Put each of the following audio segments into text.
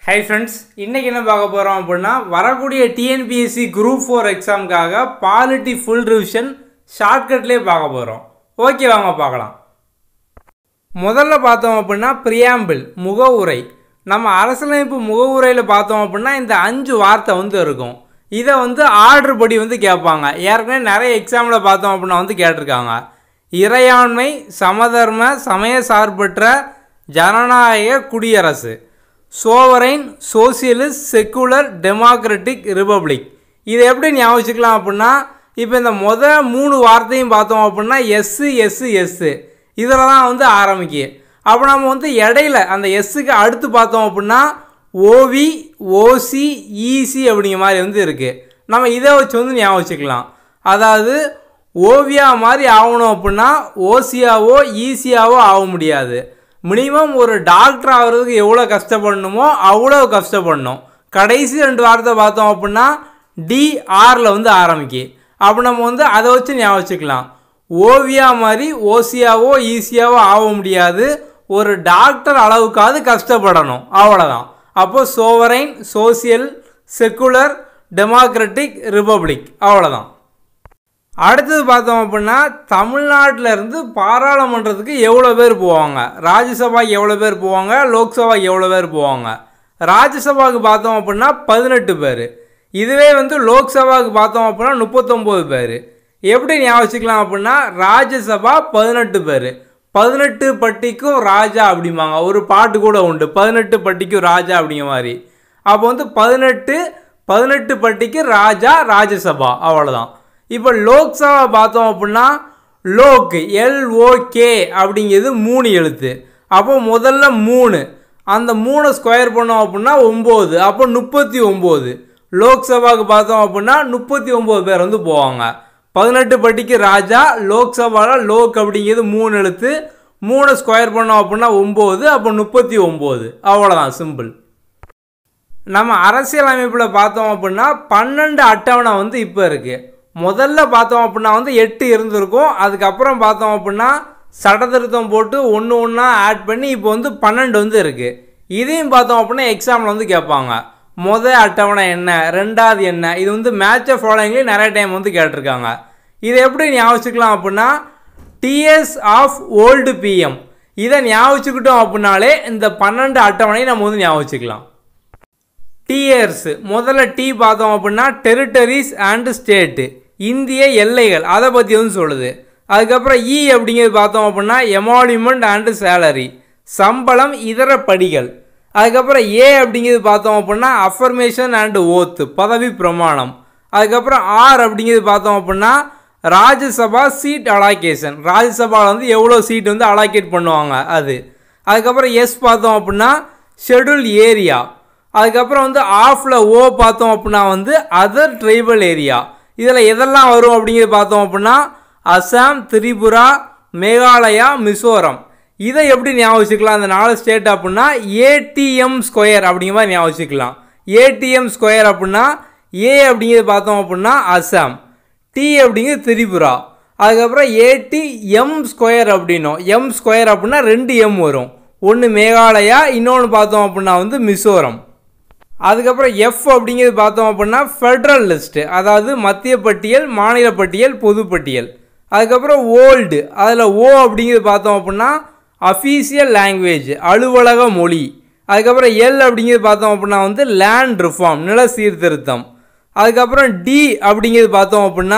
hi friends இன்றைக்கி என்ன பார்க்க போகிறோம் அப்படின்னா வரக்கூடிய டிஎன்பிஎஸ்சி குரூப் ஃபோர் எக்ஸாமுக்காக பாலிட்டி ஃபுல் ரிவிஷன் ஷார்ட்கட்லேயே பார்க்க போகிறோம் ஓகே வாங்க பார்க்கலாம் முதல்ல பார்த்தோம் அப்படின்னா பிரியாம்பிள் முகவுரை நம்ம அரசியலமைப்பு முகவுரையில் பார்த்தோம் அப்படின்னா இந்த அஞ்சு வார்த்தை வந்து இருக்கும் இதை வந்து ஆர்டர் படி வந்து கேட்பாங்க ஏற்கனவே நிறைய எக்ஸாமில் பார்த்தோம் அப்படின்னா வந்து கேட்டிருக்காங்க இறையாண்மை சமதர்ம சமய சார்பற்ற ஜனநாயக குடியரசு sovereign socialist secular democratic republic இதை எப்படி ஞாபகம் வச்சுக்கலாம் அப்படின்னா இப்போ இந்த முத மூணு வார்த்தையும் பார்த்தோம் அப்படின்னா எஸ்ஸு எஸ்ஸு எஸ்ஸு இதில் தான் வந்து ஆரம்பிக்கு அப்போ நம்ம வந்து இடையில அந்த எஸ்ஸுக்கு அடுத்து பார்த்தோம் அப்படின்னா ஓவி ஓசி இசி அப்படிங்கிற மாதிரி வந்து இருக்குது நம்ம இதை வச்சு வந்து ஞாபகம் வச்சுக்கலாம் அதாவது ஓவியா மாதிரி ஆகணும் அப்படின்னா ஓசியாவோ ஈஸியாவோ ஆக முடியாது மினிமம் ஒரு டாக்டர் ஆகிறதுக்கு எவ்வளோ கஷ்டப்படணுமோ அவ்வளோ கஷ்டப்படணும் கடைசி ரெண்டு வார்த்தை பார்த்தோம் அப்படின்னா டிஆரில் வந்து ஆரம்பிக்கு அப்போ நம்ம வந்து அதை வச்சு ஞாபகம் வச்சுக்கலாம் ஓவியா மாதிரி ஓசியாவோ ஈஸியாவோ ஆக முடியாது ஒரு டாக்டர் அளவுக்காவது கஷ்டப்படணும் அவ்வளோதான் அப்போது sovereign social secular democratic republic அவ்வளோதான் அடுத்தது பார்த்தோம் அப்படின்னா தமிழ்நாட்டில் இருந்து பாராளுமன்றத்துக்கு எவ்வளோ பேர் போவாங்க ராஜ்யசபாக்கு எவ்வளோ பேர் போவாங்க லோக்சபாக்கு எவ்வளோ பேர் போவாங்க ராஜ்யசபாவுக்கு பார்த்தோம் அப்படின்னா பதினெட்டு பேர் இதுவே வந்து லோக்சபாவுக்கு பார்த்தோம் அப்படின்னா முப்பத்தொம்போது பேர் எப்படி ஞாபகம் வச்சுக்கலாம் அப்படின்னா ராஜ்யசபா பதினெட்டு பேர் பதினெட்டு பட்டிக்கும் ராஜா அப்படிம்பாங்க ஒரு பாட்டு கூட உண்டு பதினெட்டு பட்டிக்கும் ராஜா அப்படிங்கிற மாதிரி அப்போ வந்து பதினெட்டு பதினெட்டு பட்டிக்கு ராஜா ராஜ்யசபா அவ்வளோதான் இப்போ லோக்சபா பார்த்தோம் அப்படின்னா லோக் எல்ஓகே அப்படிங்கிறது மூணு எழுத்து அப்போ முதல்ல மூணு அந்த மூணை ஸ்கொயர் பண்ணோம் அப்படின்னா ஒம்பது அப்போ முப்பத்தி ஒம்பது லோக்சபாவுக்கு பார்த்தோம் அப்படின்னா முப்பத்தி ஒம்பது பேர் வந்து போவாங்க பதினெட்டு பட்டிக்கு ராஜா லோக்சபாவில் லோக் அப்படிங்கிறது மூணு எழுத்து மூணு ஸ்கொயர் பண்ணோம் அப்படின்னா ஒம்பது அப்போ முப்பத்தி ஒம்பது அவ்வளோதான் சிம்பிள் நம்ம அரசியல் அமைப்பில் பார்த்தோம் அப்படின்னா பன்னெண்டு அட்டவணை வந்து இப்போ இருக்குது முதல்ல பார்த்தோம் அப்படின்னா வந்து எட்டு இருந்திருக்கும் அதுக்கப்புறம் பார்த்தோம் அப்படின்னா சட்டத்திருத்தம் போட்டு ஒன்று ஒன்றா ஆட் பண்ணி இப்போ வந்து பன்னெண்டு வந்து இருக்குது இதையும் பார்த்தோம் அப்படின்னா எக்ஸாமில் வந்து கேட்பாங்க மொதல் அட்டவணை என்ன ரெண்டாவது என்ன இது வந்து மேட்ச் ஆஃப் ஃபாலோயிங்லேயும் நிறைய டைம் வந்து கேட்டிருக்காங்க இதை எப்படி ஞாபகம் அப்படின்னா டிஎஸ் ஆஃப் ஓல்டு பிஎம் இதை ஞாபகம் அப்படின்னாலே இந்த பன்னெண்டு அட்டவணையை நம்ம வந்து ஞாபகம் டிஎர்ஸ் முதல்ல டி பார்த்தோம் அப்படின்னா டெரிட்டரிஸ் அண்டு ஸ்டேட்டு இந்திய எல்லைகள் அதை பற்றி வந்து சொல்லுது அதுக்கப்புறம் இ அப்படிங்கிறது பார்த்தோம் அப்படின்னா எமாலிமெண்ட் அண்டு சேலரி சம்பளம் இதர படிகள் அதுக்கப்புறம் ஏ அப்படிங்கிறது பார்த்தோம் அப்படின்னா அஃபர்மேஷன் அண்டு ஓத்து பதவி பிரமாணம் அதுக்கப்புறம் ஆர் அப்படிங்கிறது பார்த்தோம் அப்படின்னா ராஜ்யசபா சீட் அலாகேஷன் ராஜ்யசபாவில் வந்து எவ்வளோ சீட் வந்து அலாகேட் பண்ணுவாங்க அது அதுக்கப்புறம் எஸ் பார்த்தோம் அப்படின்னா ஷெடியூல் ஏரியா அதுக்கப்புறம் வந்து ஆஃபில் ஓ பார்த்தோம் அப்படின்னா வந்து அதர் ட்ரைபல் ஏரியா இதில் எதெல்லாம் வரும் அப்படிங்கிறது பார்த்தோம் அப்படின்னா அசாம் திரிபுரா மேகாலயா மிசோரம் இதை எப்படி ஞாபகம் வச்சுக்கலாம் அந்த நாலு ஸ்டேட் அப்படின்னா ஏடிஎம் ஸ்கொயர் அப்படிங்கிற மாதிரி ஞாபகம் வச்சுக்கலாம் ஏடிஎம் ஸ்கொயர் அப்படின்னா ஏ அப்படிங்கிறது பார்த்தோம் அப்படின்னா அசாம் டி அப்படிங்கிறது திரிபுரா அதுக்கப்புறம் ஏடி எம் ஸ்கொயர் அப்படின்னும் எம் ஸ்கொயர் அப்படின்னா ரெண்டு எம் வரும் ஒன்று மேகாலயா இன்னொன்று பார்த்தோம் அப்படின்னா வந்து மிசோரம் அதுக்கப்புறம் எஃப் அப்படிங்கிறது பார்த்தோம் அப்படின்னா ஃபெட்ரல் லிஸ்ட்டு அதாவது மத்திய பட்டியல் மாநில பட்டியல் பொது பட்டியல் அதுக்கப்புறம் ஓல்டு அதில் ஓ அப்படிங்கிறது பார்த்தோம் அப்படின்னா அஃபீஷியல் லாங்குவேஜ் அலுவலக மொழி அதுக்கப்புறம் எல் அப்படிங்கிறது பார்த்தோம் அப்படின்னா வந்து லேண்ட் ரிஃபார்ம் நில சீர்திருத்தம் அதுக்கப்புறம் டி அப்படிங்கிறது பார்த்தோம் அப்படின்னா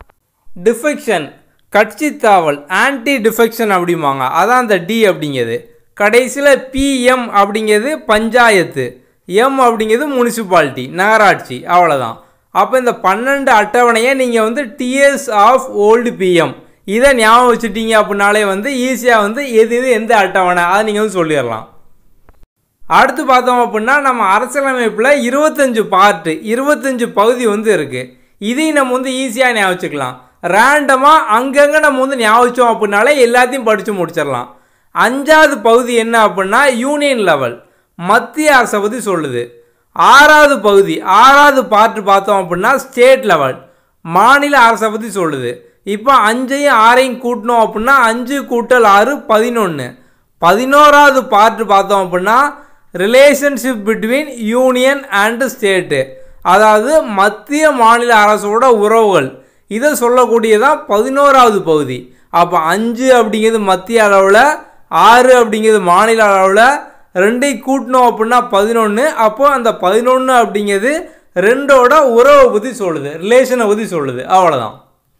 டிஃபெக்ஷன் கட்சி தாவல் ஆன்டி டிஃபெக்ஷன் அப்படிம்பாங்க அதான் அந்த டி அப்படிங்கிறது கடைசியில் பிஎம் அப்படிங்கிறது பஞ்சாயத்து எம் அப்படிங்கிறது முனிசிபாலிட்டி நகராட்சி அவ்வளோதான் அப்போ இந்த பன்னெண்டு அட்டவணையை நீங்கள் வந்து டிஎஸ் ஆஃப் ஓல்டு பிஎம் இதை ஞாபகம் வச்சுட்டீங்க அப்படின்னாலே வந்து ஈஸியாக வந்து எது எது எந்த அட்டவணை அதை நீங்கள் வந்து சொல்லிடலாம் அடுத்து பார்த்தோம் அப்படின்னா நம்ம அரசியலமைப்பில் இருபத்தஞ்சு பார்ட்டு இருபத்தஞ்சு பகுதி வந்து இருக்குது இதையும் நம்ம வந்து ஈஸியாக ஞாபகம் வச்சுக்கலாம் ரேண்டமாக அங்கங்கே நம்ம வந்து ஞாபகம் வச்சோம் அப்படின்னாலே எல்லாத்தையும் படித்து முடிச்சிடலாம் அஞ்சாவது பகுதி என்ன அப்படின்னா யூனியன் லெவல் மத்திய அரசை பற்றி சொல்லுது ஆறாவது பகுதி ஆறாவது பார்ட் பார்த்தோம் அப்படின்னா ஸ்டேட் லெவல் மாநில அரசை பற்றி சொல்லுது இப்போ அஞ்சையும் ஆறையும் கூட்டினோம் அப்படின்னா அஞ்சு கூட்டல் ஆறு பதினொன்று பதினோராவது பார்ட் பார்த்தோம் அப்படின்னா relationship between union and state அதாவது மத்திய மாநில அரசோட உறவுகள் இதை சொல்லக்கூடியதான் பதினோராவது பகுதி அப்போ அஞ்சு அப்படிங்கிறது மத்திய அளவில் ஆறு அப்படிங்கிறது மாநில அளவில் ரெண்டையும் கூட்டணும் அப்படின்னா பதினொன்று அப்போ அந்த பதினொன்று அப்படிங்கிறது ரெண்டோட உறவை பற்றி சொல்லுது ரிலேஷனை பற்றி சொல்லுது அவ்வளோதான்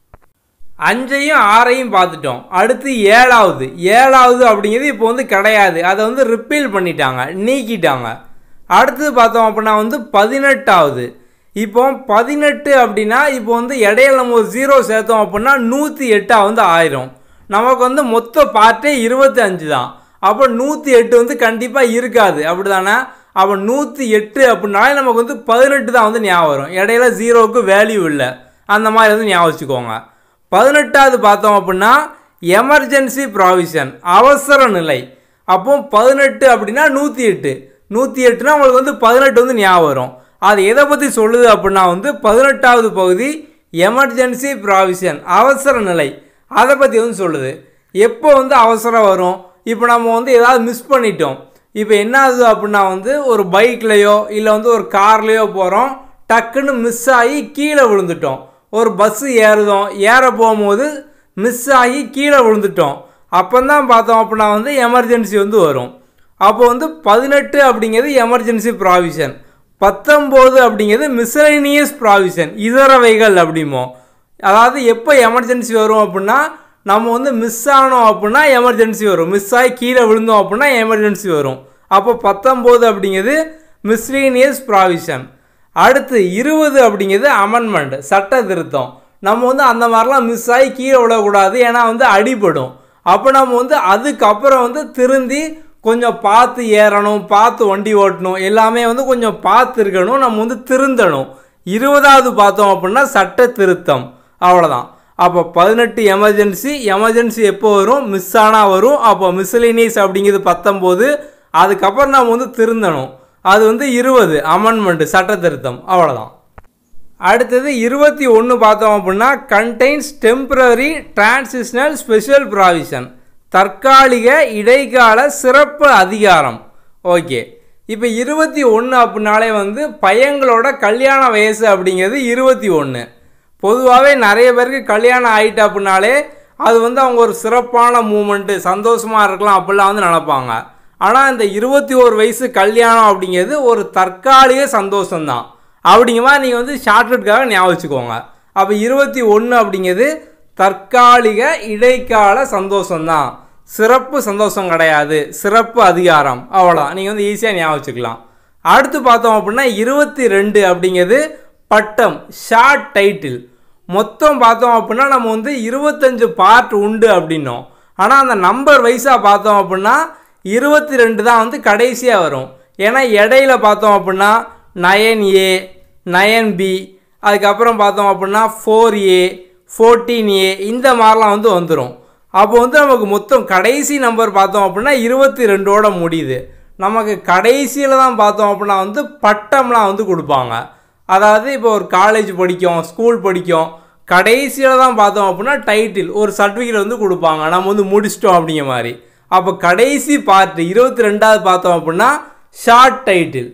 அஞ்சையும் ஆறையும் பார்த்துட்டோம் அடுத்து ஏழாவது ஏழாவது அப்படிங்கிறது இப்போ வந்து கிடையாது அதை வந்து ரிப்பீல் பண்ணிட்டாங்க நீக்கிட்டாங்க அடுத்தது பார்த்தோம் அப்படின்னா வந்து பதினெட்டாவது இப்போ பதினெட்டு அப்படின்னா இப்போ வந்து இடையில நம்ம ஒரு ஜீரோ சேர்த்தோம் அப்படின்னா நூற்றி எட்டாக வந்து ஆயிரும் நமக்கு வந்து மொத்த பார்ட்டே இருபத்தி அஞ்சு தான் அப்போ நூற்றி எட்டு வந்து கண்டிப்பாக இருக்காது அப்படி தானே அப்போ நூற்றி எட்டு அப்படின்னாலே நமக்கு வந்து பதினெட்டு தான் வந்து ஞாபகம் வரும் இடையில ஜீரோவுக்கு வேல்யூ இல்லை அந்த மாதிரி வந்து ஞாபகம் வச்சுக்கோங்க பதினெட்டாவது பார்த்தோம் அப்படின்னா எமர்ஜென்சி ப்ராவிஷன் அவசர நிலை அப்போ பதினெட்டு அப்படின்னா நூற்றி எட்டு நூற்றி எட்டுனா உங்களுக்கு வந்து பதினெட்டு வந்து ஞாபகம் வரும் அது எதை பற்றி சொல்லுது அப்படின்னா வந்து பதினெட்டாவது பகுதி எமர்ஜென்சி ப்ராவிஷன் அவசர நிலை அதை பற்றி வந்து சொல்லுது எப்போ வந்து அவசரம் வரும் இப்போ நம்ம வந்து ஏதாவது மிஸ் பண்ணிட்டோம் இப்போ என்ன ஆகுது அப்படின்னா வந்து ஒரு பைக்லேயோ இல்லை வந்து ஒரு கார்லேயோ போகிறோம் டக்குன்னு மிஸ் ஆகி கீழே விழுந்துட்டோம் ஒரு பஸ்ஸு ஏறுதோம் ஏற போகும்போது மிஸ் ஆகி கீழே விழுந்துட்டோம் அப்போ தான் பார்த்தோம் அப்படின்னா வந்து எமர்ஜென்சி வந்து வரும் அப்போ வந்து பதினெட்டு அப்படிங்கிறது எமர்ஜென்சி ப்ராவிஷன் பத்தொம்போது அப்படிங்கிறது மிஸ்லேனியஸ் ப்ராவிஷன் இதரவைகள் அப்படிமோ அதாவது எப்போ எமர்ஜென்சி வரும் அப்படின்னா நம்ம வந்து மிஸ் ஆனோம் அப்படின்னா எமர்ஜென்சி வரும் மிஸ் ஆகி கீழே விழுந்தோம் அப்படின்னா எமர்ஜென்சி வரும் அப்போ பத்தொம்போது அப்படிங்கிறது மிஸ்லீனியஸ் ப்ராவிஷன் அடுத்து இருபது அப்படிங்கிறது அமெண்ட்மெண்ட் சட்ட திருத்தம் நம்ம வந்து அந்த மாதிரிலாம் மிஸ் ஆகி கீழே விடக்கூடாது ஏன்னா வந்து அடிபடும் அப்போ நம்ம வந்து அதுக்கப்புறம் வந்து திருந்தி கொஞ்சம் பார்த்து ஏறணும் பார்த்து வண்டி ஓட்டணும் எல்லாமே வந்து கொஞ்சம் பார்த்து இருக்கணும் நம்ம வந்து திருந்தணும் இருபதாவது பார்த்தோம் அப்படின்னா சட்ட திருத்தம் அவ்வளோதான் அப்போ பதினெட்டு எமர்ஜென்சி எமர்ஜென்சி எப்போ வரும் மிஸ் ஆனால் வரும் அப்போ மிஸ்லினியஸ் அப்படிங்கிறது பத்தொம்போது அதுக்கப்புறம் நம்ம வந்து திருந்தணும் அது வந்து இருபது அமெண்ட்மெண்ட் சட்ட திருத்தம் அவ்வளோதான் அடுத்தது இருபத்தி ஒன்று பார்த்தோம் அப்படின்னா contains temporary transitional special provision தற்காலிக இடைக்கால சிறப்பு அதிகாரம் ஓகே இப்போ இருபத்தி ஒன்று அப்படின்னாலே வந்து பையங்களோட கல்யாண வயசு அப்படிங்கிறது இருபத்தி ஒன்று பொதுவாகவே நிறைய பேருக்கு கல்யாணம் ஆயிட்டு அப்படின்னாலே அது வந்து அவங்க ஒரு சிறப்பான மூமெண்ட்டு சந்தோஷமாக இருக்கலாம் அப்படிலாம் வந்து நினப்பாங்க ஆனால் இந்த இருபத்தி ஒரு வயசு கல்யாணம் அப்படிங்கிறது ஒரு தற்காலிக சந்தோஷம்தான் அப்படிங்கிற மாதிரி நீங்கள் வந்து ஷார்ட்கட்காக ஞாபகம் வச்சுக்கோங்க அப்போ இருபத்தி ஒன்று அப்படிங்கிறது தற்காலிக இடைக்கால சந்தோஷம்தான் சிறப்பு சந்தோஷம் கிடையாது சிறப்பு அதிகாரம் அவ்வளோதான் நீங்கள் வந்து ஈஸியாக ஞாபகம் வச்சுக்கலாம் அடுத்து பார்த்தோம் அப்படின்னா இருபத்தி ரெண்டு அப்படிங்கிறது பட்டம் ஷார்ட் டைட்டில் மொத்தம் பார்த்தோம் அப்படின்னா நம்ம வந்து இருபத்தஞ்சு பார்ட் உண்டு அப்படின்னோம் ஆனால் அந்த நம்பர் வைஸாக பார்த்தோம் அப்படின்னா இருபத்தி ரெண்டு தான் வந்து கடைசியாக வரும் ஏன்னா இடையில பார்த்தோம் அப்படின்னா நயன் ஏ நயன் பி அதுக்கப்புறம் பார்த்தோம் அப்படின்னா ஃபோர் ஏ ஃபோர்டீன் ஏ இந்த மாதிரிலாம் வந்து வந்துடும் அப்போ வந்து நமக்கு மொத்தம் கடைசி நம்பர் பார்த்தோம் அப்படின்னா இருபத்தி ரெண்டோட முடியுது நமக்கு கடைசியில் தான் பார்த்தோம் அப்படின்னா வந்து பட்டம்லாம் வந்து கொடுப்பாங்க அதாவது இப்போ ஒரு காலேஜ் படிக்கும் ஸ்கூல் படிக்கும் கடைசியில் தான் பார்த்தோம் அப்படின்னா டைட்டில் ஒரு சர்டிஃபிகேட் வந்து கொடுப்பாங்க நம்ம வந்து முடிச்சிட்டோம் அப்படிங்கிற மாதிரி அப்போ கடைசி பார்ட் இருபத்தி ரெண்டாவது பார்த்தோம் அப்படின்னா ஷார்ட் டைட்டில்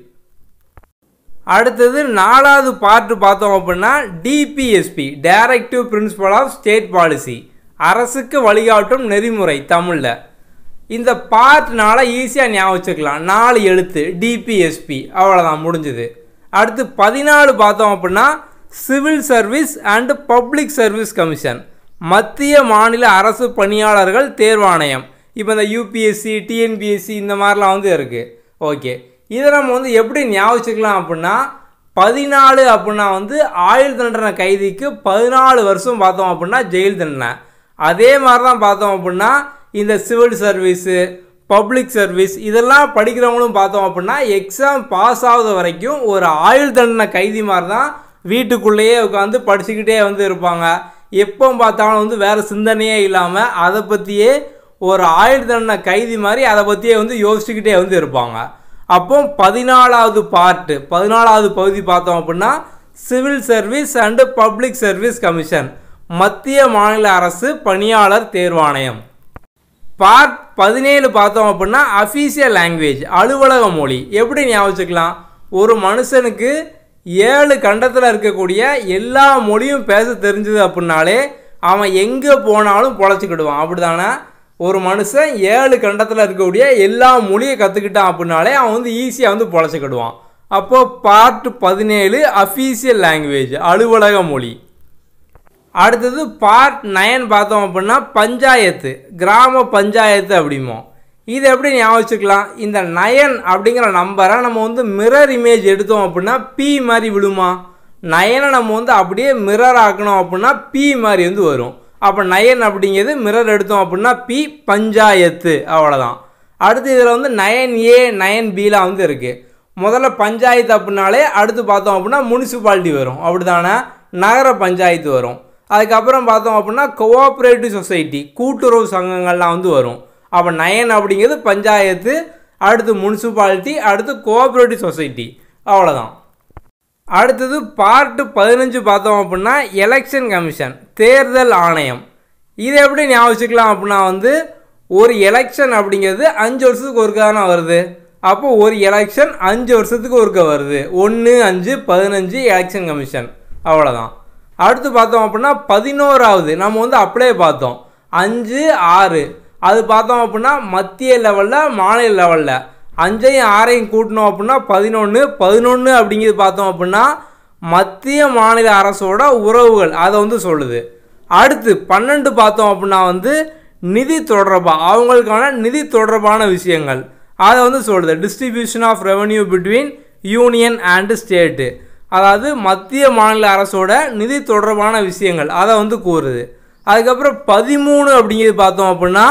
அடுத்தது நாலாவது பார்ட் பார்த்தோம் அப்படின்னா DPSP directive principle of state policy அரசுக்கு வழிகாட்டும் நெறிமுறை தமிழில் இந்த பார்ட்னால ஈஸியாக ஞாபகம் வச்சுக்கலாம் நாலு எழுத்து டிபிஎஸ்பி அவ்வளோதான் முடிஞ்சுது அடுத்து பதினாலு பார்த்தோம் அப்படின்னா civil service and public service commission மத்திய மாநில அரசு பணியாளர்கள் தேர்வாணையம் இப்போ இந்த யூபிஎஸ்சி டிஎன்பிஎஸ்சி இந்த மாதிரிலாம் வந்து இருக்குது ஓகே இதை நம்ம வந்து எப்படி ஞாபகம் வச்சுக்கலாம் அப்படின்னா பதினாலு அப்படின்னா வந்து ஆயுள் தண்டனை கைதிக்கு பதினாலு வருஷம் பார்த்தோம் அப்படின்னா ஜெயில் தண்டனை அதே மாதிரி தான் பார்த்தோம் அப்படின்னா இந்த சிவில் சர்வீஸு பப்ளிக் சர்வீஸ் இதெல்லாம் படிக்கிறவங்களும் பார்த்தோம் அப்படின்னா எக்ஸாம் பாஸ் ஆகுத வரைக்கும் ஒரு ஆயுள் தண்டனை கைதி மாதிரி தான் வீட்டுக்குள்ளேயே உட்காந்து படிச்சுக்கிட்டே வந்து இருப்பாங்க எப்போ பார்த்தாலும் வந்து வேறு சிந்தனையே இல்லாமல் அதை பற்றியே ஒரு ஆயுள் தண்டனை கைதி மாதிரி அதை பற்றியே வந்து யோசிச்சுக்கிட்டே வந்து இருப்பாங்க அப்போ பதினாலாவது பார்ட்டு பதினாலாவது பகுதி பார்த்தோம் அப்படின்னா civil service and public service commission மத்திய மாநில அரசு பணியாளர் தேர்வாணையம் பார்ட் பதினேழு பார்த்தோம் அப்படின்னா அஃபீஷியல் லாங்குவேஜ் அலுவலக மொழி எப்படி ஞாபகம் வச்சுக்கலாம் ஒரு மனுஷனுக்கு ஏழு கண்டத்தில் இருக்கக்கூடிய எல்லா மொழியும் பேச தெரிஞ்சது அப்படின்னாலே அவன் எங்கே போனாலும் பொழைச்சிக்கிடுவான் அப்படிதானே ஒரு மனுஷன் ஏழு கண்டத்தில் இருக்கக்கூடிய எல்லா மொழியை கற்றுக்கிட்டான் அப்படின்னாலே அவன் வந்து ஈஸியாக வந்து பொழைச்சிக்கிடுவான் அப்போது பார்ட் பதினேழு அஃபீஷியல் லாங்குவேஜ் அலுவலக மொழி அடுத்தது பார்ட் நயன் பார்த்தோம் அப்படின்னா பஞ்சாயத்து கிராம பஞ்சாயத்து அப்படிமோ இது எப்படி ஞாபகம் வச்சுக்கலாம் இந்த நயன் அப்படிங்கிற நம்பரை நம்ம வந்து மிரர் இமேஜ் எடுத்தோம் அப்படின்னா பி மாதிரி விழுமா நயனை நம்ம வந்து அப்படியே மிரர் ஆக்கணும் அப்படின்னா பி மாதிரி வந்து வரும் அப்போ நயன் அப்படிங்கிறது மிரர் எடுத்தோம் அப்படின்னா பி பஞ்சாயத்து அவ்வளோதான் அடுத்து இதில் வந்து நயன் ஏ நயன் பிலாம் வந்து இருக்குது முதல்ல பஞ்சாயத்து அப்படின்னாலே அடுத்து பார்த்தோம் அப்படின்னா முனிசிபாலிட்டி வரும் அப்படி தானே நகர பஞ்சாயத்து வரும் அதுக்கப்புறம் பார்த்தோம் அப்படின்னா கோஆப்ரேட்டிவ் சொசைட்டி கூட்டுறவு சங்கங்கள்லாம் வந்து வரும் அப்போ நயன் அப்படிங்கிறது பஞ்சாயத்து அடுத்து முனிசிபாலிட்டி அடுத்து கோஆப்ரேட்டிவ் சொசைட்டி அவ்வளோதான் அடுத்தது பார்ட்டு பதினஞ்சு பார்த்தோம் அப்படின்னா எலெக்ஷன் கமிஷன் தேர்தல் ஆணையம் இது எப்படி ஞாபகம் வச்சுக்கலாம் அப்படின்னா வந்து ஒரு எலெக்ஷன் அப்படிங்கிறது அஞ்சு வருஷத்துக்கு ஒருக்கா தானே வருது அப்போ ஒரு எலெக்ஷன் அஞ்சு வருஷத்துக்கு ஒருக்க வருது ஒன்று அஞ்சு பதினஞ்சு எலெக்ஷன் கமிஷன் அவ்வளோதான் அடுத்து பார்த்தோம் அப்படின்னா பதினோராவது நம்ம வந்து அப்படியே பார்த்தோம் அஞ்சு ஆறு அது பார்த்தோம் அப்படின்னா மத்திய லெவலில் மாநில லெவலில் அஞ்சையும் ஆறையும் கூட்டினோம் அப்படின்னா பதினொன்று பதினொன்று அப்படிங்கிறது பார்த்தோம் அப்படின்னா மத்திய மாநில அரசோட உறவுகள் அதை வந்து சொல்லுது அடுத்து பன்னெண்டு பார்த்தோம் அப்படின்னா வந்து நிதி தொடர்பாக அவங்களுக்கான நிதி தொடர்பான விஷயங்கள் அதை வந்து சொல்லுது distribution of revenue between union and state அதாவது மத்திய மாநில அரசோட நிதி தொடர்பான விஷயங்கள் அதை வந்து கூறுது அதுக்கப்புறம் பதிமூணு அப்படிங்கிறது பார்த்தோம் அப்படின்னா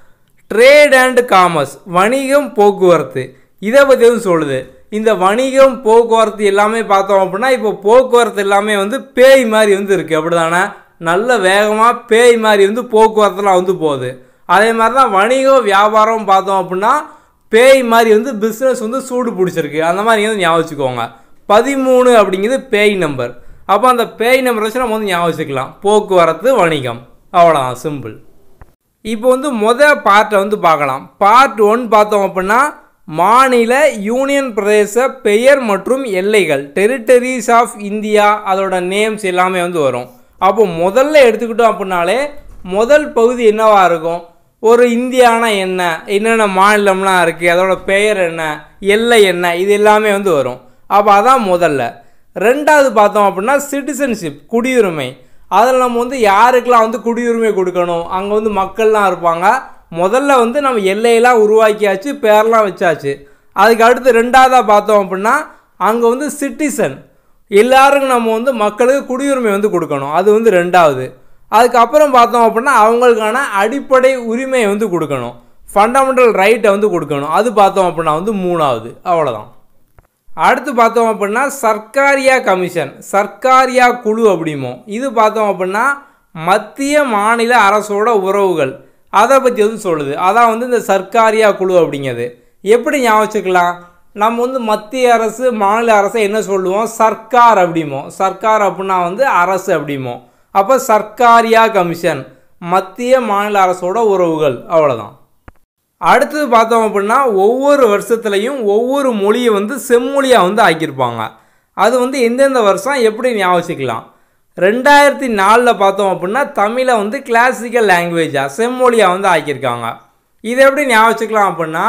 ட்ரேட் அண்ட் காமர்ஸ் வணிகம் போக்குவரத்து இதை பற்றி வந்து சொல்லுது இந்த வணிகம் போக்குவரத்து எல்லாமே பார்த்தோம் அப்படின்னா இப்போ போக்குவரத்து எல்லாமே வந்து பேய் மாதிரி வந்து இருக்குது அப்படி தானே நல்ல வேகமாக பேய் மாதிரி வந்து போக்குவரத்துலாம் வந்து போகுது அதே மாதிரி தான் வணிகம் வியாபாரம் பார்த்தோம் அப்படின்னா பேய் மாதிரி வந்து பிஸ்னஸ் வந்து சூடு பிடிச்சிருக்கு அந்த மாதிரி வந்து ஞாபகம் வச்சுக்கோங்க பதிமூணு அப்படிங்கிறது பேய் நம்பர் அப்போ அந்த பேய் நம்பர் வச்சு நம்ம வந்து ஞாபகம் வச்சுக்கலாம் போக்குவரத்து வணிகம் அவ்வளோதான் சிம்பிள் இப்போ வந்து மொதல் பார்ட்டை வந்து பார்க்கலாம் பார்ட் ஒன் பார்த்தோம் அப்படின்னா மாநில யூனியன் பிரதேச பெயர் மற்றும் எல்லைகள் டெரிட்டரிஸ் ஆஃப் இந்தியா அதோட நேம்ஸ் எல்லாமே வந்து வரும் அப்போ முதல்ல எடுத்துக்கிட்டோம் அப்படின்னாலே முதல் பகுதி என்னவா இருக்கும் ஒரு இந்தியானா என்ன என்னென்ன மாநிலம்லாம் இருக்குது அதோட பெயர் என்ன எல்லை என்ன இது எல்லாமே வந்து வரும் அப்போ அதான் முதல்ல ரெண்டாவது பார்த்தோம் அப்படின்னா சிட்டிசன்ஷிப் குடியுரிமை அதில் நம்ம வந்து யாருக்கெல்லாம் வந்து குடியுரிமை கொடுக்கணும் அங்கே வந்து மக்கள்லாம் இருப்பாங்க முதல்ல வந்து நம்ம எல்லையெல்லாம் உருவாக்கியாச்சு பேர்லாம் வச்சாச்சு அதுக்கு அடுத்து ரெண்டாவதாக பார்த்தோம் அப்படின்னா அங்கே வந்து சிட்டிசன் எல்லாருக்கும் நம்ம வந்து மக்களுக்கு குடியுரிமை வந்து கொடுக்கணும் அது வந்து ரெண்டாவது அதுக்கப்புறம் பார்த்தோம் அப்படின்னா அவங்களுக்கான அடிப்படை உரிமையை வந்து கொடுக்கணும் ஃபண்டமெண்டல் ரைட்டை வந்து கொடுக்கணும் அது பார்த்தோம் அப்படின்னா வந்து மூணாவது அவ்வளோதான் அடுத்து பார்த்தோம் அப்படின்னா சர்க்காரியா கமிஷன் சர்க்காரியா குழு அப்படிமோ இது பார்த்தோம் அப்படின்னா மத்திய மாநில அரசோட உறவுகள் அதை பற்றி வந்து சொல்லுது அதான் வந்து இந்த சர்க்காரியா குழு அப்படிங்கிறது எப்படி ஞாபகம் வச்சுக்கலாம் நம்ம வந்து மத்திய அரசு மாநில அரசை என்ன சொல்லுவோம் சர்க்கார் அப்படிமோ சர்க்கார் அப்படின்னா வந்து அரசு அப்படிமோ அப்போ சர்க்காரியா கமிஷன் மத்திய மாநில அரசோட உறவுகள் அவ்வளோதான் அடுத்தது பார்த்தோம் அப்படின்னா ஒவ்வொரு வருஷத்துலையும் ஒவ்வொரு மொழியை வந்து செம்மொழியாக வந்து ஆக்கியிருப்பாங்க அது வந்து எந்தெந்த வருஷம் எப்படி ஞாபகம் வச்சுக்கலாம் ரெண்டாயிரத்தி நாலில் பார்த்தோம் அப்படின்னா தமிழை வந்து கிளாசிக்கல் லாங்குவேஜாக செம்மொழியாக வந்து ஆக்கியிருக்காங்க இதை எப்படி ஞாபகம் வச்சுக்கலாம் அப்படின்னா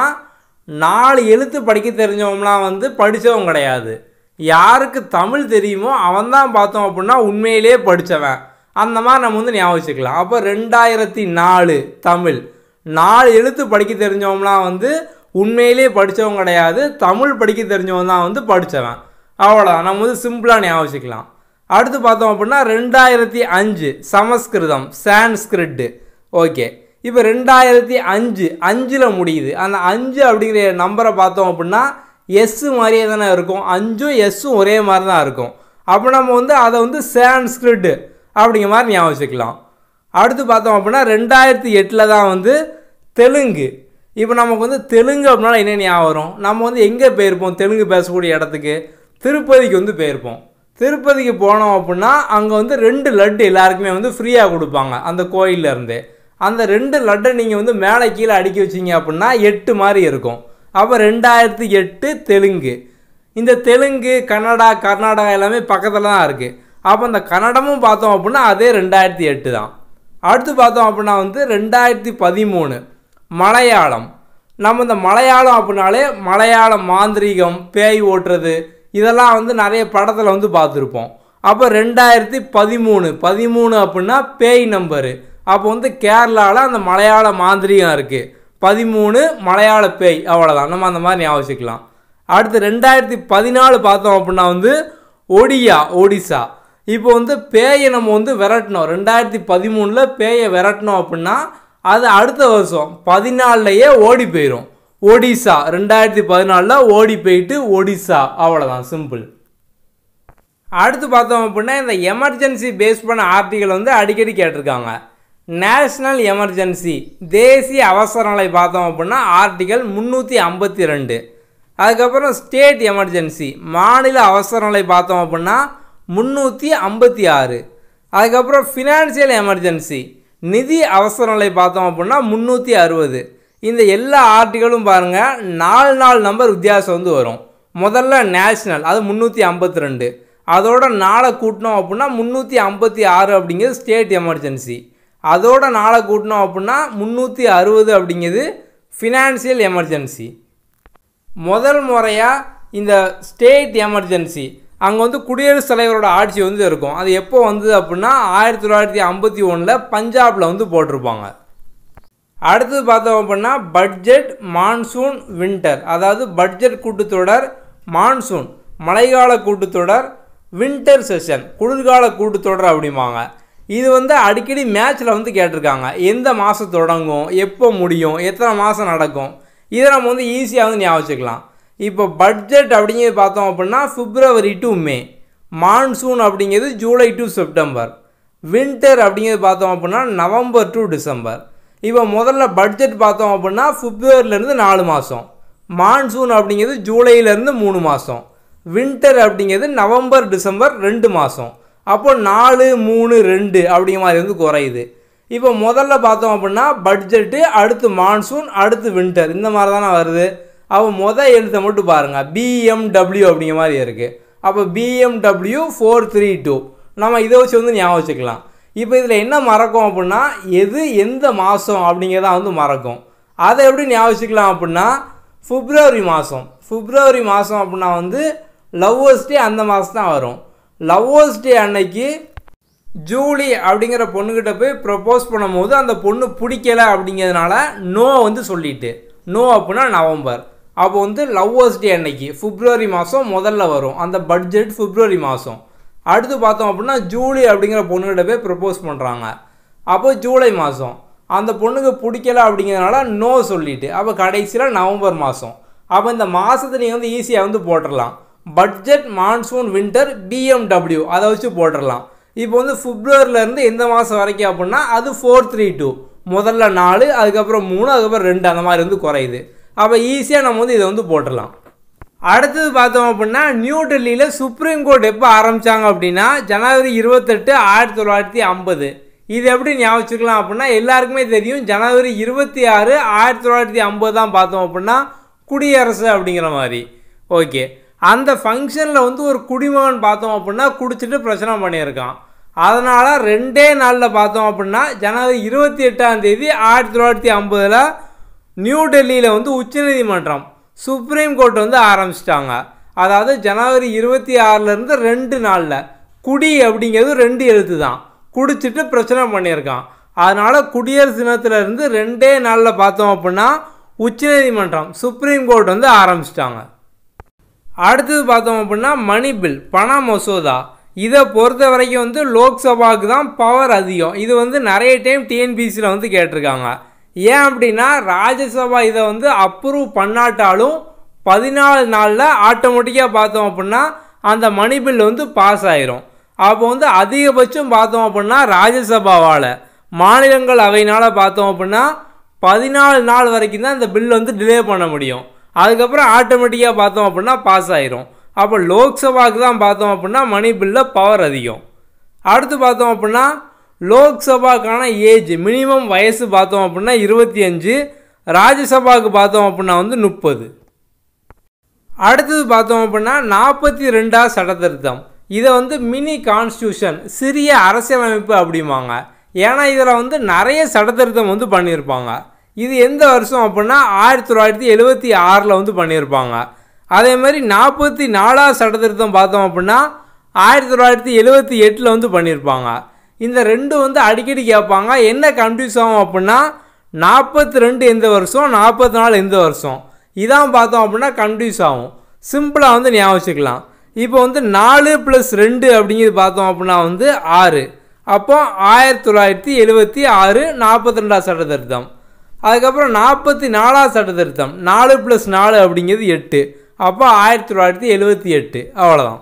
நாலு எழுத்து படிக்க தெரிஞ்சவங்களாம் வந்து படித்தவங்க கிடையாது யாருக்கு தமிழ் தெரியுமோ அவன் தான் பார்த்தோம் அப்படின்னா உண்மையிலேயே படித்தவன் அந்த மாதிரி நம்ம வந்து ஞாபகம் வச்சுக்கலாம் அப்போ ரெண்டாயிரத்தி நாலு தமிழ் நாலு எழுத்து படிக்க தெரிஞ்சவங்களாம் வந்து உண்மையிலேயே படித்தவங்க கிடையாது தமிழ் படிக்க தெரிஞ்சவன் தான் வந்து படித்தவன் அவ்வளோதான் நம்ம வந்து சிம்பிளாக ஞாபகம் வச்சுக்கலாம் அடுத்து பார்த்தோம் அப்படின்னா ரெண்டாயிரத்தி அஞ்சு சமஸ்கிருதம் சான்ஸ்கிரிட்டு ஓகே இப்போ ரெண்டாயிரத்தி அஞ்சு அஞ்சில் முடியுது அந்த அஞ்சு அப்படிங்கிற நம்பரை பார்த்தோம் அப்படின்னா எஸ்ஸு மாதிரியே தானே இருக்கும் அஞ்சும் எஸ்ஸும் ஒரே மாதிரி தான் இருக்கும் அப்போ நம்ம வந்து அதை வந்து சான்ஸ்கிரிட் அப்படிங்கிற மாதிரி ஞாபகம் வச்சுக்கலாம் அடுத்து பார்த்தோம் அப்படின்னா ரெண்டாயிரத்தி எட்டில் தான் வந்து தெலுங்கு இப்போ நமக்கு வந்து தெலுங்கு அப்படின்னா என்ன ஞாபகம் வரும் நம்ம வந்து எங்கே போயிருப்போம் தெலுங்கு பேசக்கூடிய இடத்துக்கு திருப்பதிக்கு வந்து போயிருப்போம் திருப்பதிக்கு போனோம் அப்படின்னா அங்கே வந்து ரெண்டு லட்டு எல்லாருக்குமே வந்து ஃப்ரீயாக கொடுப்பாங்க அந்த கோயில்ல இருந்து அந்த ரெண்டு லட்டை நீங்கள் வந்து மேலே கீழே அடுக்கி வச்சீங்க அப்படின்னா எட்டு மாதிரி இருக்கும் அப்போ ரெண்டாயிரத்தி எட்டு தெலுங்கு இந்த தெலுங்கு கன்னடா கர்நாடகா எல்லாமே பக்கத்தில் தான் இருக்குது அப்போ இந்த கன்னடமும் பார்த்தோம் அப்படின்னா அதே ரெண்டாயிரத்தி எட்டு தான் அடுத்து பார்த்தோம் அப்படின்னா வந்து ரெண்டாயிரத்தி பதிமூணு மலையாளம் நம்ம இந்த மலையாளம் அப்படின்னாலே மலையாளம் மாந்திரீகம் பேய் ஓட்டுறது இதெல்லாம் வந்து நிறைய படத்தில் வந்து பார்த்துருப்போம் அப்போ ரெண்டாயிரத்தி பதிமூணு பதிமூணு அப்படின்னா பேய் நம்பரு அப்போ வந்து கேரளாவில் அந்த மலையாள மாந்திரீகம் இருக்குது பதிமூணு மலையாள பேய் அவ்வளோதான் நம்ம அந்த மாதிரி ஞாபகம் வச்சுக்கலாம் அடுத்து ரெண்டாயிரத்தி பதினாலு பார்த்தோம் அப்படின்னா வந்து ஒடியா ஒடிசா இப்போ வந்து பேயை நம்ம வந்து விரட்டணும் ரெண்டாயிரத்தி பதிமூணில் பேயை விரட்டணும் அப்படின்னா அது அடுத்த வருஷம் பதினாலுலையே ஓடி போயிடும் ஒடிசா ரெண்டாயிரத்தி பதினாலில் ஓடி போயிட்டு ஒடிசா அவ்வளோதான் சிம்பிள் அடுத்து பார்த்தோம் அப்படின்னா இந்த எமர்ஜென்சி பேஸ் பண்ண ஆர்டிகல் வந்து அடிக்கடி கேட்டிருக்காங்க நேஷ்னல் எமர்ஜென்சி தேசிய அவசர நிலை பார்த்தோம் அப்படின்னா ஆர்டிகல் முந்நூற்றி ஐம்பத்தி ரெண்டு அதுக்கப்புறம் ஸ்டேட் எமர்ஜென்சி மாநில அவசர நிலை பார்த்தோம் அப்படின்னா முந்நூற்றி ஐம்பத்தி ஆறு அதுக்கப்புறம் ஃபினான்சியல் எமர்ஜென்சி நிதி அவசர நிலை பார்த்தோம் அப்படின்னா முந்நூற்றி அறுபது இந்த எல்லா ஆர்டிகளும் பாருங்கள் நாலு நாலு நம்பர் வித்தியாசம் வந்து வரும் முதல்ல நேஷ்னல் அது முந்நூற்றி ஐம்பத்தி ரெண்டு அதோட நாளை கூட்டினோம் அப்படின்னா முந்நூற்றி ஐம்பத்தி ஆறு அப்படிங்கிறது ஸ்டேட் எமர்ஜென்சி அதோட நாளை கூட்டினோம் அப்படின்னா முந்நூற்றி அறுபது அப்படிங்கிறது ஃபினான்சியல் எமர்ஜென்சி முதல் முறையாக இந்த ஸ்டேட் எமர்ஜென்சி அங்கே வந்து குடியரசுத் தலைவரோட ஆட்சி வந்து இருக்கும் அது எப்போ வந்தது அப்படின்னா ஆயிரத்தி தொள்ளாயிரத்தி ஐம்பத்தி ஒன்றில் பஞ்சாபில் வந்து போட்டிருப்பாங்க அடுத்தது பார்த்தோம் அப்படின்னா பட்ஜெட் மான்சூன் வின்டர் அதாவது பட்ஜெட் கூட்டத்தொடர் மான்சூன் மழைக்கால கூட்டத்தொடர் வின்டர் செஷன் குளிர்கால கூட்டத்தொடர் அப்படிம்பாங்க இது வந்து அடிக்கடி மேட்ச்சில் வந்து கேட்டிருக்காங்க எந்த மாதம் தொடங்கும் எப்போ முடியும் எத்தனை மாதம் நடக்கும் இதை நம்ம வந்து ஈஸியாக வந்து ஞாபகம் வச்சுக்கலாம் இப்போ பட்ஜெட் அப்படிங்கிறது பார்த்தோம் அப்படின்னா பிப்ரவரி டு மே மான்சூன் அப்படிங்கிறது ஜூலை டு செப்டம்பர் வின்டர் அப்படிங்கிறது பார்த்தோம் அப்படின்னா நவம்பர் டு டிசம்பர் இப்போ முதல்ல பட்ஜெட் பார்த்தோம் அப்படின்னா பிப்ரவரிலேருந்து நாலு மாதம் மான்சூன் அப்படிங்கிறது ஜூலையிலேருந்து மூணு மாதம் வின்டர் அப்படிங்கிறது நவம்பர் டிசம்பர் ரெண்டு மாதம் அப்போ நாலு மூணு ரெண்டு அப்படிங்கிற மாதிரி வந்து குறையுது இப்போ முதல்ல பார்த்தோம் அப்படின்னா பட்ஜெட்டு அடுத்து மான்சூன் அடுத்து வின்டர் இந்த மாதிரி தானே வருது அப்போ மொதல் எழுத்தை மட்டும் பாருங்கள் பிஎம்டபிள்யூ அப்படிங்கிற மாதிரி இருக்குது அப்போ பிஎம்டபிள்யூ ஃபோர் த்ரீ டூ நம்ம இதை வச்சு வந்து ஞாபகம் வச்சுக்கலாம் இப்போ இதில் என்ன மறக்கும் அப்படின்னா எது எந்த மாதம் அப்படிங்கிறத வந்து மறக்கும் அதை எப்படி ஞாபகம் வச்சுக்கலாம் அப்படின்னா பிப்ரவரி மாதம் பிப்ரவரி மாதம் அப்படின்னா வந்து லவ்வர்ஸ் டே அந்த மாதம் தான் வரும் லவ்வர்ஸ் டே அன்னைக்கு ஜூலி அப்படிங்கிற பொண்ணுக்கிட்ட போய் ப்ரப்போஸ் பண்ணும்போது அந்த பொண்ணு பிடிக்கல அப்படிங்கிறதுனால நோ வந்து சொல்லிட்டு நோ அப்படின்னா நவம்பர் அப்போ வந்து லவ்வர்ஸ் டே அன்னைக்கு பிப்ரவரி மாதம் முதல்ல வரும் அந்த பட்ஜெட் பிப்ரவரி மாதம் அடுத்து பார்த்தோம் அப்படின்னா ஜூலி அப்படிங்கிற பொண்ணுக்கிட்ட போய் ப்ரப்போஸ் பண்ணுறாங்க அப்போ ஜூலை மாதம் அந்த பொண்ணுக்கு பிடிக்கல அப்படிங்கிறதுனால நோ சொல்லிட்டு அப்போ கடைசியில் நவம்பர் மாதம் அப்போ இந்த மாதத்தை நீங்கள் வந்து ஈஸியாக வந்து போட்டுடலாம் பட்ஜெட் மான்சூன் வின்டர் பிஎம்டபிள்யூ அதை வச்சு போட்டுடலாம் இப்போ வந்து பிப்ரவரிலேருந்து எந்த மாதம் வரைக்கும் அப்படின்னா அது ஃபோர் த்ரீ டூ முதல்ல நாலு அதுக்கப்புறம் மூணு அதுக்கப்புறம் ரெண்டு அந்த மாதிரி வந்து குறையுது அப்போ ஈஸியாக நம்ம வந்து இதை வந்து போட்டுடலாம் அடுத்தது பார்த்தோம் அப்படின்னா நியூ டெல்லியில் சுப்ரீம் கோர்ட் எப்போ ஆரம்பித்தாங்க அப்படின்னா ஜனவரி இருபத்தெட்டு ஆயிரத்தி தொள்ளாயிரத்தி ஐம்பது இது எப்படி ஞாபகம் வச்சுக்கலாம் அப்படின்னா எல்லாருக்குமே தெரியும் ஜனவரி இருபத்தி ஆறு ஆயிரத்தி தொள்ளாயிரத்தி ஐம்பது தான் பார்த்தோம் அப்படின்னா குடியரசு அப்படிங்கிற மாதிரி ஓகே அந்த ஃபங்க்ஷனில் வந்து ஒரு குடிமகன் பார்த்தோம் அப்படின்னா குடிச்சிட்டு பிரச்சனை பண்ணியிருக்கான் அதனால் ரெண்டே நாளில் பார்த்தோம் அப்படின்னா ஜனவரி இருபத்தி எட்டாம் தேதி ஆயிரத்தி தொள்ளாயிரத்தி ஐம்பதில் நியூ டெல்லியில் வந்து உச்சநீதிமன்றம் சுப்ரீம் கோர்ட் வந்து ஆரம்பிச்சிட்டாங்க அதாவது ஜனவரி இருபத்தி ஆறுலேருந்து ரெண்டு நாளில் குடி அப்படிங்கிறது ரெண்டு எழுத்து தான் குடிச்சிட்டு பிரச்சனை பண்ணியிருக்கான் அதனால் குடியரசு தினத்துலேருந்து ரெண்டே நாளில் பார்த்தோம் அப்படின்னா உச்சநீதிமன்றம் சுப்ரீம் கோர்ட் வந்து ஆரம்பிச்சிட்டாங்க அடுத்தது பார்த்தோம் அப்படின்னா மணி பில் பண மசோதா இதை பொறுத்த வரைக்கும் வந்து லோக்சபாவுக்கு தான் பவர் அதிகம் இது வந்து நிறைய டைம் டிஎன்பிசியில் வந்து கேட்டிருக்காங்க ஏன் அப்படின்னா ராஜ்யசபா இதை வந்து அப்ரூவ் பண்ணாட்டாலும் பதினாலு நாளில் ஆட்டோமேட்டிக்காக பார்த்தோம் அப்படின்னா அந்த மணி பில் வந்து பாஸ் ஆயிரும் அப்போ வந்து அதிகபட்சம் பார்த்தோம் அப்படின்னா ராஜ்யசபாவால் மாநிலங்கள் அவையினால் பார்த்தோம் அப்படின்னா பதினாலு நாள் வரைக்கும் தான் இந்த பில் வந்து டிலே பண்ண முடியும் அதுக்கப்புறம் ஆட்டோமேட்டிக்காக பார்த்தோம் அப்படின்னா பாஸ் ஆயிரும் அப்போ லோக்சபாவுக்கு தான் பார்த்தோம் அப்படின்னா மணி பில்லில் பவர் அதிகம் அடுத்து பார்த்தோம் அப்படின்னா லோக்சபாக்கான ஏஜ் மினிமம் வயசு பார்த்தோம் அப்படின்னா இருபத்தி அஞ்சு ராஜ்யசபாவுக்கு பார்த்தோம் அப்படின்னா வந்து முப்பது அடுத்தது பார்த்தோம் அப்படின்னா நாற்பத்தி ரெண்டாவது சட்ட திருத்தம் இதை வந்து மினி கான்ஸ்டியூஷன் சிறிய அரசியலமைப்பு அப்படிம்பாங்க ஏன்னா இதில் வந்து நிறைய சட்ட திருத்தம் வந்து பண்ணியிருப்பாங்க இது எந்த வருஷம் அப்படின்னா ஆயிரத்தி தொள்ளாயிரத்தி எழுபத்தி ஆறில் வந்து பண்ணியிருப்பாங்க அதே மாதிரி நாற்பத்தி நாலாவது சட்ட திருத்தம் பார்த்தோம் அப்படின்னா ஆயிரத்தி தொள்ளாயிரத்தி எழுபத்தி எட்டில் வந்து பண்ணியிருப்பாங்க இந்த ரெண்டும் வந்து அடிக்கடி கேட்பாங்க என்ன கன்ஃபியூஸ் ஆகும் அப்படின்னா நாற்பத்தி ரெண்டு எந்த வருஷம் நாற்பத்தி நாலு எந்த வருஷம் இதான் பார்த்தோம் அப்படின்னா கன்ஃபியூஸ் ஆகும் சிம்பிளாக வந்து ஞாபகம் வச்சுக்கலாம் இப்போ வந்து நாலு ப்ளஸ் ரெண்டு அப்படிங்கிறது பார்த்தோம் அப்படின்னா வந்து ஆறு அப்போ ஆயிரத்தி தொள்ளாயிரத்தி எழுபத்தி ஆறு நாற்பத்தி ரெண்டாவது சட்ட திருத்தம் அதுக்கப்புறம் நாற்பத்தி நாலாவது சட்ட திருத்தம் நாலு ப்ளஸ் நாலு அப்படிங்கிறது எட்டு அப்போ ஆயிரத்தி தொள்ளாயிரத்தி எழுபத்தி எட்டு அவ்வளோதான்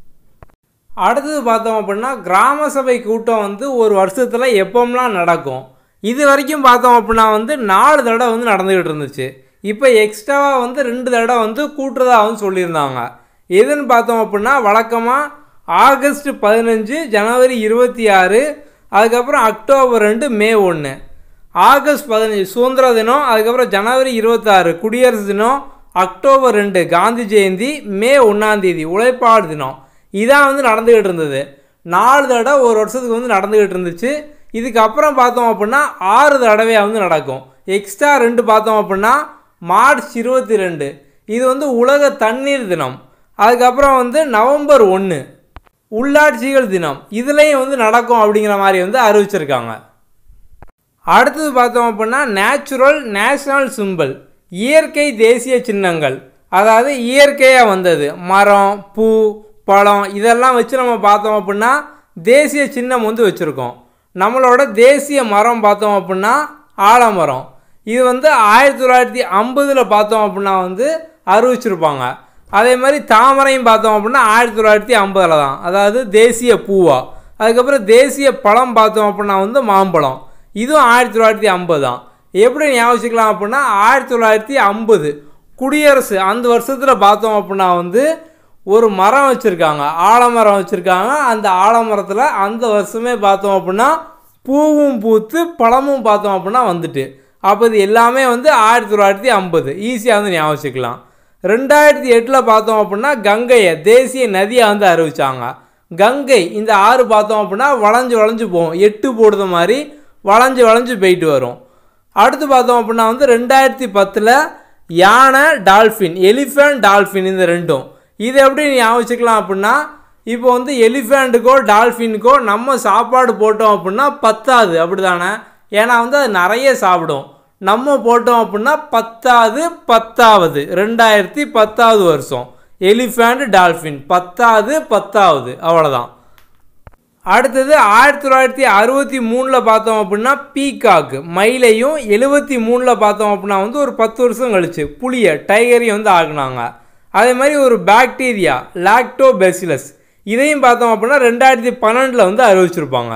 அடுத்தது பார்த்தோம் அப்படின்னா கிராம சபை கூட்டம் வந்து ஒரு வருஷத்தில் எப்போம்லாம் நடக்கும் இது வரைக்கும் பார்த்தோம் அப்படின்னா வந்து நாலு தடவை வந்து நடந்துக்கிட்டு இருந்துச்சு இப்போ எக்ஸ்ட்ராவாக வந்து ரெண்டு தடவை வந்து கூட்டுறதா வந்து சொல்லியிருந்தாங்க எதுன்னு பார்த்தோம் அப்படின்னா வழக்கமாக ஆகஸ்ட் பதினஞ்சு ஜனவரி இருபத்தி ஆறு அதுக்கப்புறம் அக்டோபர் ரெண்டு மே ஒன்று ஆகஸ்ட் பதினஞ்சு சுதந்திர தினம் அதுக்கப்புறம் ஜனவரி இருபத்தாறு குடியரசு தினம் அக்டோபர் ரெண்டு காந்தி ஜெயந்தி மே ஒன்றாந்தேதி உழைப்பாளர் தினம் இதான் வந்து நடந்துக்கிட்டு இருந்தது நாலு தடவை ஒரு வருஷத்துக்கு வந்து நடந்துக்கிட்டு இருந்துச்சு இதுக்கப்புறம் பார்த்தோம் அப்படின்னா ஆறு தடவையாக வந்து நடக்கும் எக்ஸ்ட்ரா ரெண்டு பார்த்தோம் அப்படின்னா மார்ச் இருபத்தி ரெண்டு இது வந்து உலக தண்ணீர் தினம் அதுக்கப்புறம் வந்து நவம்பர் ஒன்று உள்ளாட்சிகள் தினம் இதுலேயும் வந்து நடக்கும் அப்படிங்கிற மாதிரி வந்து அறிவிச்சிருக்காங்க அடுத்தது பார்த்தோம் அப்படின்னா நேச்சுரல் நேஷனல் சிம்பிள் இயற்கை தேசிய சின்னங்கள் அதாவது இயற்கையாக வந்தது மரம் பூ பழம் இதெல்லாம் வச்சு நம்ம பார்த்தோம் அப்படின்னா தேசிய சின்னம் வந்து வச்சுருக்கோம் நம்மளோட தேசிய மரம் பார்த்தோம் அப்படின்னா ஆலமரம் இது வந்து ஆயிரத்தி தொள்ளாயிரத்தி ஐம்பதில் பார்த்தோம் அப்படின்னா வந்து அறிவிச்சிருப்பாங்க அதே மாதிரி தாமரையும் பார்த்தோம் அப்படின்னா ஆயிரத்தி தொள்ளாயிரத்தி ஐம்பதில் தான் அதாவது தேசிய பூவா அதுக்கப்புறம் தேசிய பழம் பார்த்தோம் அப்படின்னா வந்து மாம்பழம் இதுவும் ஆயிரத்தி தொள்ளாயிரத்தி ஐம்பது தான் எப்படி ஞாபகம் அப்படின்னா ஆயிரத்தி தொள்ளாயிரத்தி ஐம்பது குடியரசு அந்த வருஷத்தில் பார்த்தோம் அப்படின்னா வந்து ஒரு மரம் வச்சுருக்காங்க ஆலமரம் வச்சுருக்காங்க அந்த ஆலமரத்தில் அந்த வருஷமே பார்த்தோம் அப்படின்னா பூவும் பூத்து பழமும் பார்த்தோம் அப்படின்னா வந்துட்டு அப்போ இது எல்லாமே வந்து ஆயிரத்தி தொள்ளாயிரத்தி ஐம்பது ஈஸியாக வந்து ஞாபகம் வச்சுக்கலாம் ரெண்டாயிரத்தி எட்டில் பார்த்தோம் அப்படின்னா கங்கையை தேசிய நதியாக வந்து அறிவிச்சாங்க கங்கை இந்த ஆறு பார்த்தோம் அப்படின்னா வளைஞ்சு வளைஞ்சு போகும் எட்டு போடுற மாதிரி வளைஞ்சு வளைஞ்சு போயிட்டு வரும் அடுத்து பார்த்தோம் அப்படின்னா வந்து ரெண்டாயிரத்தி பத்தில் யானை டால்ஃபின் எலிஃபண்ட் டால்ஃபின் இந்த ரெண்டும் இது எப்படி ஞாபகம் வச்சுக்கலாம் அப்படின்னா இப்போ வந்து எலிஃபண்ட்டுக்கோ டால்ஃபினுக்கோ நம்ம சாப்பாடு போட்டோம் அப்படின்னா பத்தாது அப்படி தானே ஏன்னா வந்து அது நிறைய சாப்பிடும் நம்ம போட்டோம் அப்படின்னா பத்தாவது பத்தாவது ரெண்டாயிரத்தி பத்தாவது வருஷம் எலிஃபண்ட் டால்ஃபின் பத்தாவது பத்தாவது அவ்வளோதான் அடுத்தது ஆயிரத்தி தொள்ளாயிரத்தி அறுபத்தி மூணில் பார்த்தோம் அப்படின்னா பீகாக் மயிலையும் எழுபத்தி மூணில் பார்த்தோம் அப்படின்னா வந்து ஒரு பத்து வருஷம் கழிச்சு புளியை டைகரையும் வந்து ஆக்குனாங்க அதே மாதிரி ஒரு பாக்டீரியா லாக்டோபெசிலஸ் இதையும் பார்த்தோம் அப்படின்னா ரெண்டாயிரத்தி பன்னெண்டில் வந்து அறிவிச்சிருப்பாங்க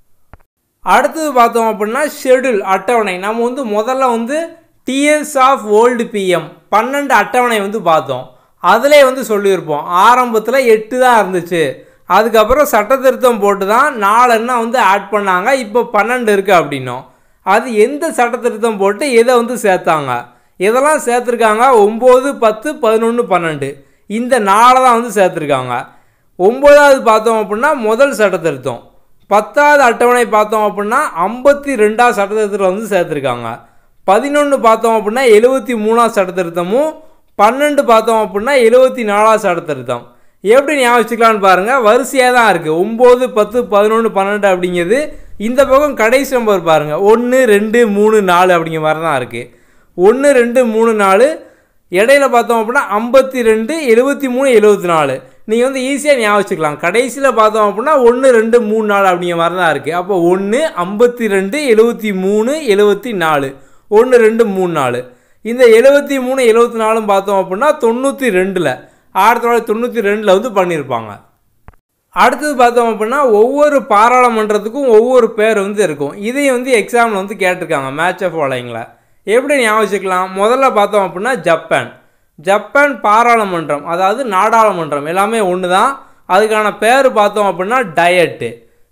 அடுத்தது பார்த்தோம் அப்படின்னா ஷெடியூல் அட்டவணை நம்ம வந்து முதல்ல வந்து டிஎஸ் ஆஃப் ஓல்டு பிஎம் பன்னெண்டு அட்டவணை வந்து பார்த்தோம் அதிலே வந்து சொல்லியிருப்போம் ஆரம்பத்தில் எட்டு தான் இருந்துச்சு அதுக்கப்புறம் சட்ட திருத்தம் போட்டு தான் நாலெண்ணா வந்து ஆட் பண்ணாங்க இப்போ பன்னெண்டு இருக்குது அப்படின்னோம் அது எந்த சட்ட திருத்தம் போட்டு எதை வந்து சேர்த்தாங்க இதெல்லாம் சேர்த்துருக்காங்க ஒம்பது பத்து பதினொன்று பன்னெண்டு இந்த நாளை தான் வந்து சேர்த்துருக்காங்க ஒம்பதாவது பார்த்தோம் அப்படின்னா முதல் சட்ட திருத்தம் பத்தாவது அட்டவணை பார்த்தோம் அப்படின்னா ஐம்பத்தி ரெண்டாவது சட்ட திருத்தத்தில் வந்து சேர்த்துருக்காங்க பதினொன்று பார்த்தோம் அப்படின்னா எழுபத்தி மூணாவது சட்ட திருத்தமும் பன்னெண்டு பார்த்தோம் அப்படின்னா எழுபத்தி நாலாவது சட்ட திருத்தம் எப்படி ஞாபகம் வச்சுக்கலான்னு பாருங்கள் வரிசையாக தான் இருக்குது ஒம்பது பத்து பதினொன்று பன்னெண்டு அப்படிங்கிறது இந்த பக்கம் கடைசி நம்பர் பாருங்கள் ஒன்று ரெண்டு மூணு நாலு அப்படிங்கிற மாதிரி தான் இருக்குது ஒன்று ரெண்டு மூணு நாலு இடையில பார்த்தோம் அப்படின்னா ஐம்பத்தி ரெண்டு எழுபத்தி மூணு எழுபத்தி நாலு நீங்கள் வந்து ஈஸியாக ஞாபகம் வச்சுக்கலாம் கடைசியில் பார்த்தோம் அப்படின்னா ஒன்று ரெண்டு மூணு நாலு அப்படிங்கிற மாதிரி தான் இருக்குது அப்போ ஒன்று ஐம்பத்தி ரெண்டு எழுபத்தி மூணு எழுபத்தி நாலு ஒன்று ரெண்டு மூணு நாலு இந்த எழுபத்தி மூணு எழுபத்தி நாலும் பார்த்தோம் அப்படின்னா தொண்ணூற்றி ரெண்டில் ஆயிரத்தி தொள்ளாயிரத்தி தொண்ணூற்றி ரெண்டில் வந்து பண்ணியிருப்பாங்க அடுத்தது பார்த்தோம் அப்படின்னா ஒவ்வொரு பாராளுமன்றத்துக்கும் ஒவ்வொரு பேர் வந்து இருக்கும் இதையும் வந்து எக்ஸாமில் வந்து கேட்டிருக்காங்க மேட்ச் ஆஃப் ஃபாலோயிங்கில் எப்படி ஞாபகம் வச்சுக்கலாம் முதல்ல பார்த்தோம் அப்படின்னா ஜப்பான் ஜப்பான் பாராளுமன்றம் அதாவது நாடாளுமன்றம் எல்லாமே ஒன்று தான் அதுக்கான பேர் பார்த்தோம் அப்படின்னா டயட்டு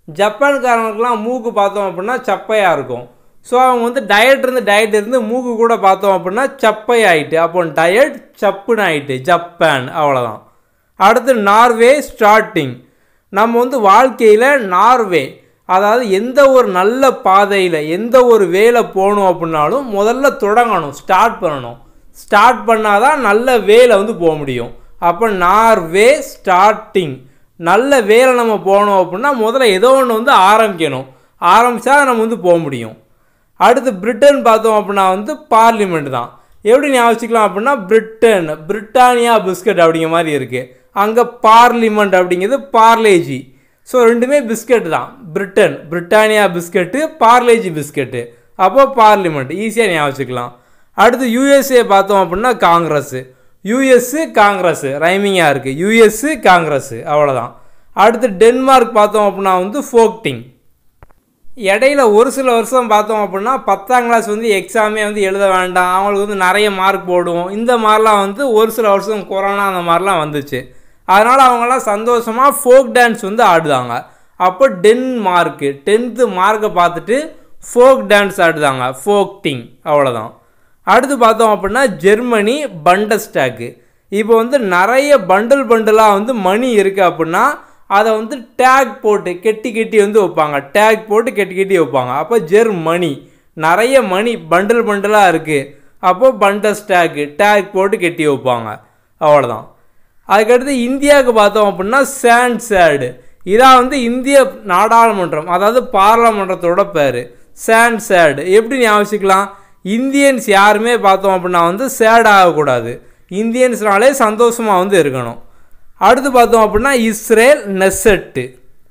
ஜப்பான்காரங்களுக்குலாம் மூக்கு பார்த்தோம் அப்படின்னா சப்பையாக இருக்கும் ஸோ அவங்க வந்து டயட் இருந்து டயட் இருந்து மூக்கு கூட பார்த்தோம் அப்படின்னா சப்பை ஆயிட்டு அப்போ டயட் சப்புன்னு ஆயிட்டு ஜப்பான் அவ்வளோதான் அடுத்து நார்வே ஸ்டார்டிங் நம்ம வந்து வாழ்க்கையில் நார்வே அதாவது எந்த ஒரு நல்ல பாதையில் எந்த ஒரு வேலை போகணும் அப்படின்னாலும் முதல்ல தொடங்கணும் ஸ்டார்ட் பண்ணணும் ஸ்டார்ட் பண்ணால் தான் நல்ல வேலை வந்து போக முடியும் அப்போ நார்வே ஸ்டார்டிங் நல்ல வேலை நம்ம போகணும் அப்படின்னா முதல்ல ஏதோ ஒன்று வந்து ஆரம்பிக்கணும் ஆரம்பித்தா நம்ம வந்து போக முடியும் அடுத்து பிரிட்டன் பார்த்தோம் அப்படின்னா வந்து பார்லிமெண்ட் தான் எப்படி ஞாபகிக்கலாம் அப்படின்னா பிரிட்டன் பிரிட்டானியா பிஸ்கட் அப்படிங்கிற மாதிரி இருக்குது அங்கே பார்லிமெண்ட் அப்படிங்கிறது பார்லேஜி ஸோ ரெண்டுமே பிஸ்கட் தான் Britain Britannia biscuit Parle G biscuit அப்போ பார்லிமெண்ட் ஈஸியாக ஞாபகிக்கலாம் அடுத்து யூஎஸ்ஏ பார்த்தோம் அப்படின்னா காங்கிரஸ் யூஎஸ்ஸு காங்கிரஸ் ரைமிங்காக இருக்குது யூஎஸ்ஸு காங்கிரஸ் அவ்வளோதான் அடுத்து டென்மார்க் பார்த்தோம் அப்படின்னா வந்து ஃபோக்டிங் இடையில ஒரு சில வருஷம் பார்த்தோம் அப்படின்னா பத்தாம் கிளாஸ் வந்து எக்ஸாமே வந்து எழுத வேண்டாம் அவங்களுக்கு வந்து நிறைய மார்க் போடுவோம் இந்த மாதிரிலாம் வந்து ஒரு சில வருஷம் கொரோனா அந்த மாதிரிலாம் வந்துச்சு அதனால் அவங்களாம் சந்தோஷமாக ஃபோக் டான்ஸ் வந்து ஆடுதாங்க அப்போ டென்மார்க்கு டென்த்து மார்க்கை பார்த்துட்டு ஃபோக் டான்ஸ் ஆடுதாங்க ஃபோக்டிங் அவ்வளோதான் அடுத்து பார்த்தோம் அப்படின்னா ஜெர்மனி பண்டஸ்டாக்கு இப்போ வந்து நிறைய பண்டல் பண்டலாக வந்து மணி இருக்குது அப்படின்னா அதை வந்து டேக் போட்டு கெட்டி கெட்டி வந்து வைப்பாங்க டேக் போட்டு கெட்டி கெட்டி வைப்பாங்க அப்போ ஜெர்மனி நிறைய மணி பண்டல் பண்டலாக இருக்குது அப்போ பண்டஸ் டேக்கு டேக் போட்டு கெட்டி வைப்பாங்க அவ்வளோதான் அதுக்கடுத்து இந்தியாவுக்கு பார்த்தோம் அப்படின்னா சேண்ட் சேடு இதான் வந்து இந்திய நாடாளுமன்றம் அதாவது பாராளுமன்றத்தோட பேர் சேண்ட் சேடு எப்படி ஞாபகிக்கலாம் இந்தியன்ஸ் யாருமே பார்த்தோம் அப்படின்னா வந்து சேட் ஆகக்கூடாது இந்தியன்ஸ்னாலே சந்தோஷமாக வந்து இருக்கணும் அடுத்து பார்த்தோம் அப்படின்னா இஸ்ரேல் நெசட்டு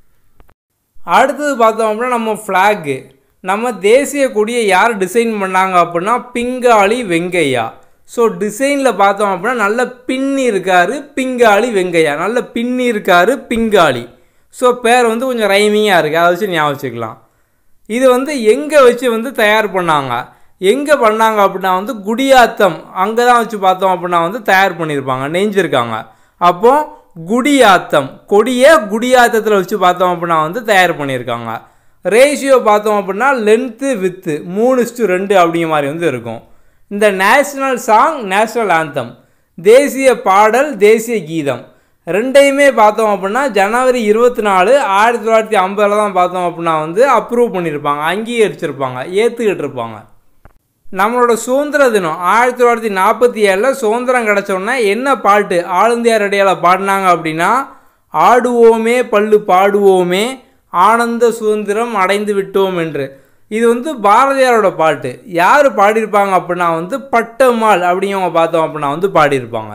அடுத்தது பார்த்தோம் அப்படின்னா நம்ம ஃப்ளாகு நம்ம தேசிய கொடியை யார் டிசைன் பண்ணாங்க அப்படின்னா பிங்காளி வெங்கையா ஸோ டிசைனில் பார்த்தோம் அப்படின்னா நல்ல பின்னி இருக்காரு பிங்காளி வெங்கையா நல்ல பின்னி இருக்காரு பிங்காளி ஸோ பேர் வந்து கொஞ்சம் ரைமிங்காக இருக்குது அதை வச்சு ஞாபகம் வச்சுக்கலாம் இது வந்து எங்கே வச்சு வந்து தயார் பண்ணாங்க எங்கே பண்ணாங்க அப்படின்னா வந்து குடியாத்தம் அங்கே தான் வச்சு பார்த்தோம் அப்படின்னா வந்து தயார் பண்ணியிருப்பாங்க நெஞ்சிருக்காங்க அப்போ குடியாத்தம் கொடியை குடியாத்தத்தில் வச்சு பார்த்தோம் அப்படின்னா வந்து தயார் பண்ணியிருக்காங்க ரேஷியோ பார்த்தோம் அப்படின்னா லென்த்து வித்து மூணு இஸ்டு ரெண்டு அப்படிங்கிற மாதிரி வந்து இருக்கும் இந்த நேஷ்னல் சாங் நேஷ்னல் ஆந்தம் தேசிய பாடல் தேசிய கீதம் ரெண்டையுமே பார்த்தோம் அப்படின்னா ஜனவரி இருபத்தி நாலு ஆயிரத்தி தொள்ளாயிரத்தி ஐம்பதில் தான் பார்த்தோம் அப்படின்னா வந்து அப்ரூவ் பண்ணியிருப்பாங்க அங்கீகரிச்சிருப்பாங்க ஏற்றுக்கிட்டு இருப்பாங்க நம்மளோட சுதந்திர தினம் ஆயிரத்தி தொள்ளாயிரத்தி நாற்பத்தி ஏழில் சுதந்திரம் கிடச்சோன்னே என்ன பாட்டு ஆல் இந்தியா ரேடியோவில் பாடினாங்க அப்படின்னா ஆடுவோமே பல்லு பாடுவோமே ஆனந்த சுதந்திரம் அடைந்து விட்டோம் என்று இது வந்து பாரதியாரோட பாட்டு யார் பாடியிருப்பாங்க அப்படின்னா வந்து பட்டம்மாள் அப்படிங்கிறவங்க பார்த்தோம் அப்படின்னா வந்து பாடியிருப்பாங்க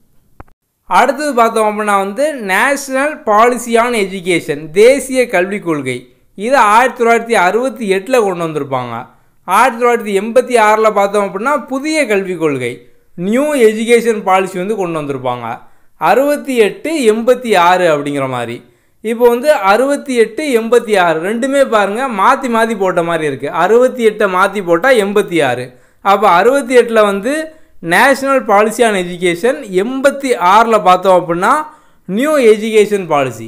அடுத்தது பார்த்தோம் அப்படின்னா வந்து நேஷ்னல் பாலிசி ஆன் எஜுகேஷன் தேசிய கல்விக் கொள்கை இது ஆயிரத்தி தொள்ளாயிரத்தி அறுபத்தி எட்டில் கொண்டு வந்திருப்பாங்க ஆயிரத்தி தொள்ளாயிரத்தி எண்பத்தி ஆறில் பார்த்தோம் அப்படின்னா புதிய கல்விக் கொள்கை நியூ எஜுகேஷன் பாலிசி வந்து கொண்டு வந்திருப்பாங்க அறுபத்தி எட்டு எண்பத்தி ஆறு அப்படிங்கிற மாதிரி இப்போ வந்து அறுபத்தி எட்டு எண்பத்தி ஆறு ரெண்டுமே பாருங்கள் மாற்றி மாற்றி போட்ட மாதிரி இருக்குது அறுபத்தி எட்டை மாற்றி போட்டால் எண்பத்தி ஆறு அப்போ அறுபத்தி எட்டில் வந்து நேஷ்னல் பாலிசி ஆன் எஜுகேஷன் எண்பத்தி ஆறில் பார்த்தோம் அப்படின்னா நியூ எஜுகேஷன் பாலிசி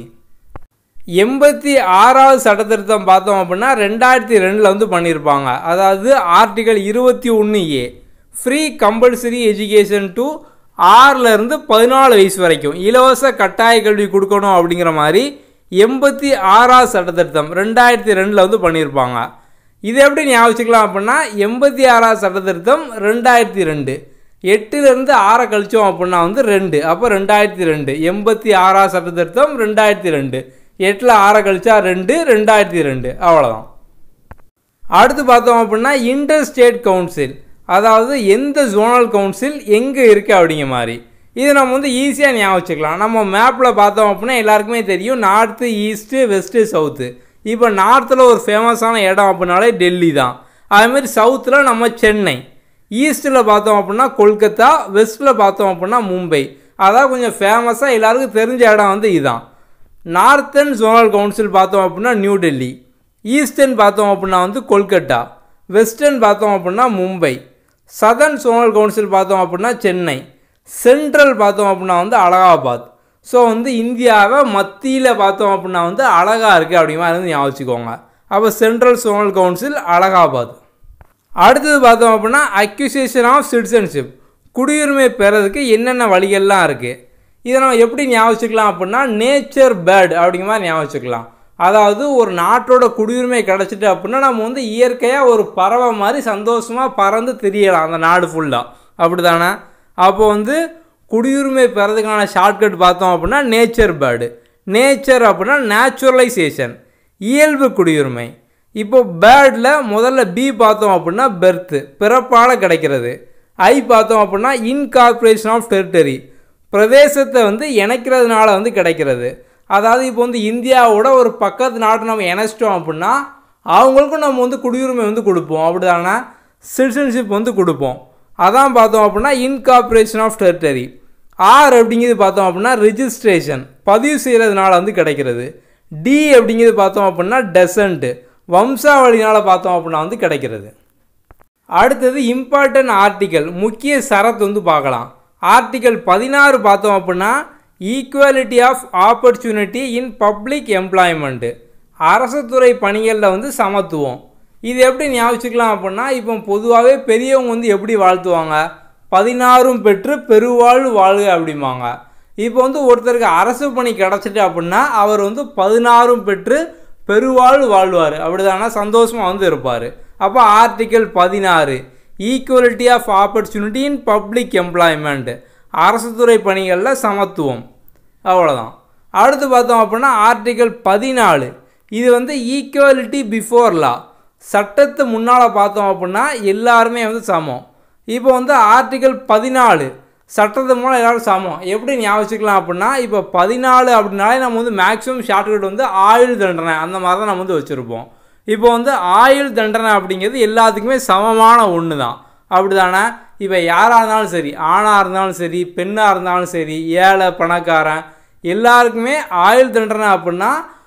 எண்பத்தி ஆறாவது சட்டத்திருத்தம் பார்த்தோம் அப்படின்னா ரெண்டாயிரத்தி ரெண்டில் வந்து பண்ணியிருப்பாங்க அதாவது ஆர்டிகல் இருபத்தி ஒன்று A free compulsory education to ஆறிலிருந்து பதினாலு வயசு வரைக்கும் இலவச கட்டாய கல்வி கொடுக்கணும் அப்படிங்கிற மாதிரி எண்பத்தி ஆறாவது சட்டத்திருத்தம் ரெண்டாயிரத்தி ரெண்டில் வந்து பண்ணியிருப்பாங்க இது எப்படி ஞாபகிக்கலாம் அப்படின்னா எண்பத்தி ஆறாவது சட்டத்திருத்தம் ரெண்டாயிரத்தி ரெண்டு எட்டுலேருந்து ஆறை கழிச்சோம் அப்படின்னா வந்து ரெண்டு அப்போ ரெண்டாயிரத்தி ரெண்டு எண்பத்தி ஆறாவது சட்டத்திருத்தம் ரெண்டாயிரத்தி ரெண்டு எட்டில் ஆறை கழிச்சா ரெண்டு ரெண்டாயிரத்தி ரெண்டு அவ்வளோதான் அடுத்து பார்த்தோம் அப்படின்னா இன்டர் ஸ்டேட் கவுன்சில் அதாவது எந்த ஜோனல் கவுன்சில் எங்கே இருக்குது அப்படிங்கிற மாதிரி இது நம்ம வந்து ஈஸியாக ஞாபகம் வச்சுக்கலாம் நம்ம மேப்பில் பார்த்தோம் அப்படின்னா எல்லாருக்குமே தெரியும் நார்த்து ஈஸ்ட்டு வெஸ்ட்டு சவுத்து இப்போ நார்த்தில் ஒரு ஃபேமஸான இடம் அப்படின்னாலே டெல்லி தான் அதுமாரி சவுத்தில் நம்ம சென்னை ஈஸ்ட்டில் பார்த்தோம் அப்படின்னா கொல்கத்தா வெஸ்ட்டில் பார்த்தோம் அப்படின்னா மும்பை அதான் கொஞ்சம் ஃபேமஸாக எல்லாருக்கும் தெரிஞ்ச இடம் வந்து இதுதான் நார்த்தன் ஜோனல் கவுன்சில் பார்த்தோம் அப்படின்னா நியூ டெல்லி ஈஸ்டர்ன் பார்த்தோம் அப்படின்னா வந்து கொல்கட்டா வெஸ்டர்ன் பார்த்தோம் அப்படின்னா மும்பை சதர்ன் ஜோனல் கவுன்சில் பார்த்தோம் அப்படின்னா சென்னை சென்ட்ரல் பார்த்தோம் அப்படின்னா வந்து அலகாபாத் ஸோ வந்து இந்தியாவை மத்தியில் பார்த்தோம் அப்படின்னா வந்து அழகாக இருக்குது அப்படிங்கிற மாதிரி வந்து ஞாபகம் வச்சுக்கோங்க அப்போ சென்ட்ரல் சோனல் கவுன்சில் அலகாபாத் அடுத்தது பார்த்தோம் அப்படின்னா அக்யூசியேஷன் ஆஃப் சிட்டிசன்ஷிப் குடியுரிமை பெறதுக்கு என்னென்ன வழிகள்லாம் இருக்குது இதை நம்ம எப்படி ஞாபகம் வச்சுக்கலாம் அப்படின்னா நேச்சர் பேர்டு அப்படிங்கிற மாதிரி ஞாபகம் வச்சுக்கலாம் அதாவது ஒரு நாட்டோட குடியுரிமை கிடச்சிட்டு அப்படின்னா நம்ம வந்து இயற்கையாக ஒரு பறவை மாதிரி சந்தோஷமாக பறந்து திரியலாம் அந்த நாடு ஃபுல்லாக அப்படி தானே அப்போ வந்து குடியுரிமை பெறதுக்கான ஷார்ட்கட் பார்த்தோம் அப்படின்னா நேச்சர் பேர்டு நேச்சர் அப்படின்னா நேச்சுரலைசேஷன் இயல்பு குடியுரிமை இப்போ பேர்டில் முதல்ல பி பார்த்தோம் அப்படின்னா பெர்த்து பிறப்பால் கிடைக்கிறது ஐ பார்த்தோம் அப்படின்னா இன்கார்பரேஷன் ஆஃப் டெரிட்டரி பிரதேசத்தை வந்து இணைக்கிறதுனால வந்து கிடைக்கிறது அதாவது இப்போ வந்து இந்தியாவோட ஒரு பக்கத்து நாட்டை நம்ம இணைச்சிட்டோம் அப்படின்னா அவங்களுக்கும் நம்ம வந்து குடியுரிமை வந்து கொடுப்போம் அப்படி தானே சிட்டிசன்ஷிப் வந்து கொடுப்போம் அதான் பார்த்தோம் அப்படின்னா இன்கார்பரேஷன் ஆஃப் டெரிட்டரி ஆர் அப்படிங்கிறது பார்த்தோம் அப்படின்னா ரிஜிஸ்ட்ரேஷன் பதிவு செய்கிறதுனால வந்து கிடைக்கிறது டி அப்படிங்கிறது பார்த்தோம் அப்படின்னா டெசன்ட்டு வம்சாவளினால் பார்த்தோம் அப்படின்னா வந்து கிடைக்கிறது அடுத்தது இம்பார்ட்டன்ட் ஆர்டிக்கல் முக்கிய சரத்து வந்து பார்க்கலாம் ஆர்டிக்கல் பதினாறு பார்த்தோம் அப்படின்னா equality of opportunity in public employment அரசு துறை பணிகளில் வந்து சமத்துவம் இது எப்படி ஞாபகிச்சுக்கலாம் அப்படின்னா இப்போ பொதுவாகவே பெரியவங்க வந்து எப்படி வாழ்த்துவாங்க பதினாறும் பெற்று பெருவாழ்வு வாழ்க அப்படிம்பாங்க இப்போ வந்து ஒருத்தருக்கு அரசு பணி கிடச்சிட்டு அப்படின்னா அவர் வந்து பதினாறும் பெற்று பெருவாழ்வு வாழ்வார் அப்படிதானா சந்தோஷமாக வந்து இருப்பார் அப்போ ஆர்டிக்கல் பதினாறு equality of opportunity in public employment அரசு துறை பணிகளில் சமத்துவம் அவ்வளோதான் அடுத்து பார்த்தோம் அப்படின்னா ஆர்டிக்கல் பதினாலு இது வந்து ஈக்குவாலிட்டி பிஃபோர் லா சட்டத்து முன்னால் பார்த்தோம் அப்படின்னா எல்லாருமே வந்து சமம் இப்போ வந்து ஆர்டிக்கல் பதினாலு சட்டத்து மூலம் எல்லாரும் சமம் எப்படி ஞாபகிச்சுக்கலாம் அப்படின்னா இப்போ பதினாலு அப்படின்னாலே நம்ம வந்து மேக்ஸிமம் ஷார்ட்கட் வந்து ஆயுள் தண்டனை அந்த மாதிரி தான் நம்ம வந்து வச்சுருப்போம் இப்போ வந்து ஆயுள் தண்டனை அப்படிங்கிறது எல்லாத்துக்குமே சமமான ஒன்று தான் அப்படி தானே இப்போ யாராக இருந்தாலும் சரி ஆணாக இருந்தாலும் சரி பெண்ணாக இருந்தாலும் சரி ஏழை பணக்காரன் எல்லாருக்குமே ஆயுள் தண்டனை அப்படின்னா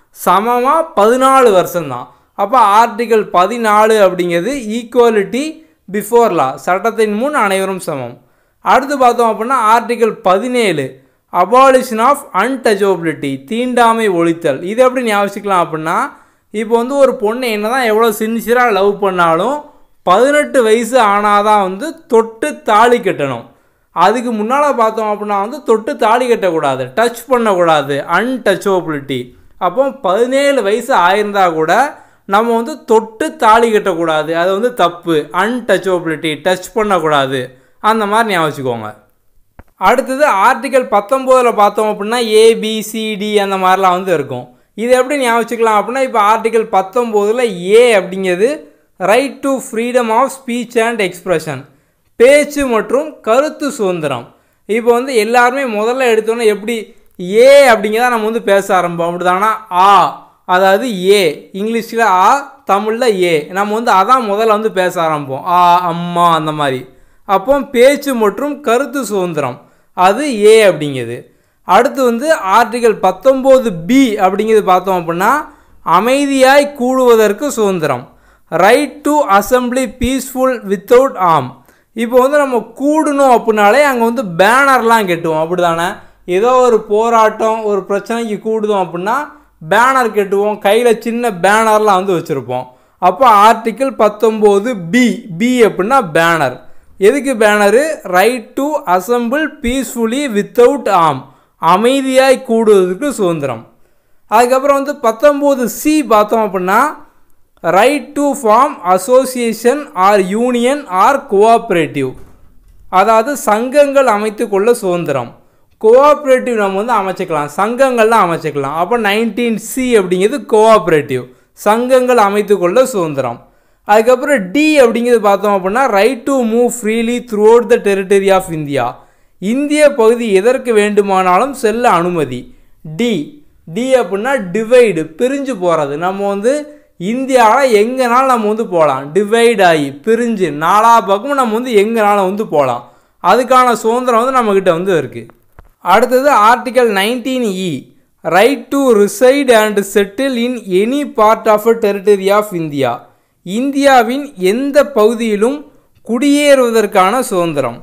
சமமாக பதினாலு வருஷம்தான் அப்போ ஆர்டிக்கல் பதினாலு அப்படிங்கிறது ஈக்குவாலிட்டி பிஃபோர் லா சட்டத்தின் முன் அனைவரும் சமம் அடுத்து பார்த்தோம் அப்படின்னா ஆர்டிக்கல் பதினேழு அபாலிஷன் ஆஃப் அன்டச்சபிலிட்டி தீண்டாமை ஒழித்தல் இது எப்படி ஞாபகிக்கலாம் அப்படின்னா இப்போ வந்து ஒரு பொண்ணு என்ன தான் எவ்வளோ சின்சியராக லவ் பண்ணாலும் பதினெட்டு வயசு ஆனால் தான் வந்து தொட்டு தாலி கட்டணும் அதுக்கு முன்னால் பார்த்தோம் அப்படின்னா வந்து தொட்டு தாலி கட்டக்கூடாது டச் பண்ணக்கூடாது அன்டச்சபிலிட்டி அப்போ பதினேழு வயசு ஆயிருந்தா கூட நம்ம வந்து தொட்டு தாலி கட்டக்கூடாது அது வந்து தப்பு அன்டச்சபிலிட்டி டச் பண்ணக்கூடாது அந்த மாதிரி ஞாபகம் வச்சுக்கோங்க அடுத்தது ஆர்டிக்கல் பத்தொம்போதில் பார்த்தோம் அப்படின்னா ஏபிசிடி அந்த மாதிரிலாம் வந்து இருக்கும் இது எப்படி ஞாபகம் வச்சுக்கலாம் அப்படின்னா இப்போ ஆர்டிக்கல் பத்தொம்போதில் ஏ அப்படிங்கிறது right to freedom of speech and expression பேச்சு மற்றும் கருத்து சுதந்திரம் இப்போ வந்து எல்லாருமே முதல்ல எடுத்தோன்னே எப்படி ஏ அப்படிங்கிறத நம்ம வந்து பேச ஆரம்பிப்போம் அப்படிதானா ஆ அதாவது ஏ இங்கிலீஷில் ஆ தமிழில் ஏ நம்ம வந்து அதான் முதல்ல வந்து பேச ஆரம்பிப்போம் ஆ அம்மா அந்த மாதிரி அப்போ பேச்சு மற்றும் கருத்து சுதந்திரம் அது ஏ அப்படிங்கிறது அடுத்து வந்து ஆர்டிகல் பத்தொம்போது பி அப்படிங்கிறது பார்த்தோம் அப்படின்னா அமைதியாய் கூடுவதற்கு சுதந்திரம் right to assembly peaceful without arm இப்போ வந்து நம்ம கூடணும் அப்படின்னாலே அங்கே வந்து பேனர்லாம் கெட்டுவோம் அப்படி தானே ஏதோ ஒரு போராட்டம் ஒரு பிரச்சனைக்கு கூடுதோம் அப்படின்னா பேனர் கெட்டுவோம் கையில் சின்ன பேனர்லாம் வந்து வச்சுருப்போம் அப்போ ஆர்டிக்கிள் பத்தொம்போது பி பி அப்படின்னா பேனர் எதுக்கு banner right to assemble peacefully without arm அமைதியாய் கூடுவதற்கு சுதந்திரம் அதுக்கப்புறம் வந்து பத்தொம்போது சி பார்த்தோம் அப்படின்னா right to form association or union or cooperative அதாவது சங்கங்கள் அமைத்து கொள்ள சுதந்திரம் கோஆப்ரேட்டிவ் நம்ம வந்து அமைச்சிக்கலாம் சங்கங்கள்லாம் அமைச்சிக்கலாம் அப்போ நைன்டீன் சி அப்படிங்கிறது கோஆப்ரேட்டிவ் சங்கங்கள் அமைத்து கொள்ள சுதந்திரம் அதுக்கப்புறம் டி அப்படிங்கிறது பார்த்தோம் அப்படின்னா right to move freely throughout the territory of India இந்திய பகுதி எதற்கு வேண்டுமானாலும் செல்ல அனுமதி டி டி அப்படின்னா டிவைடு பிரிஞ்சு போகிறது நம்ம வந்து இந்தியாவில் எங்கேனாலும் நம்ம வந்து போகலாம் டிவைட் ஆகி பிரிஞ்சு நாலா பக்கமும் நம்ம வந்து எங்கேனாலும் வந்து போகலாம் அதுக்கான சுதந்திரம் வந்து நம்மக்கிட்ட வந்து இருக்குது அடுத்தது article nineteen E right to reside and settle in any part of a territory of India இந்தியாவின் எந்த பகுதியிலும் குடியேறுவதற்கான சுதந்திரம்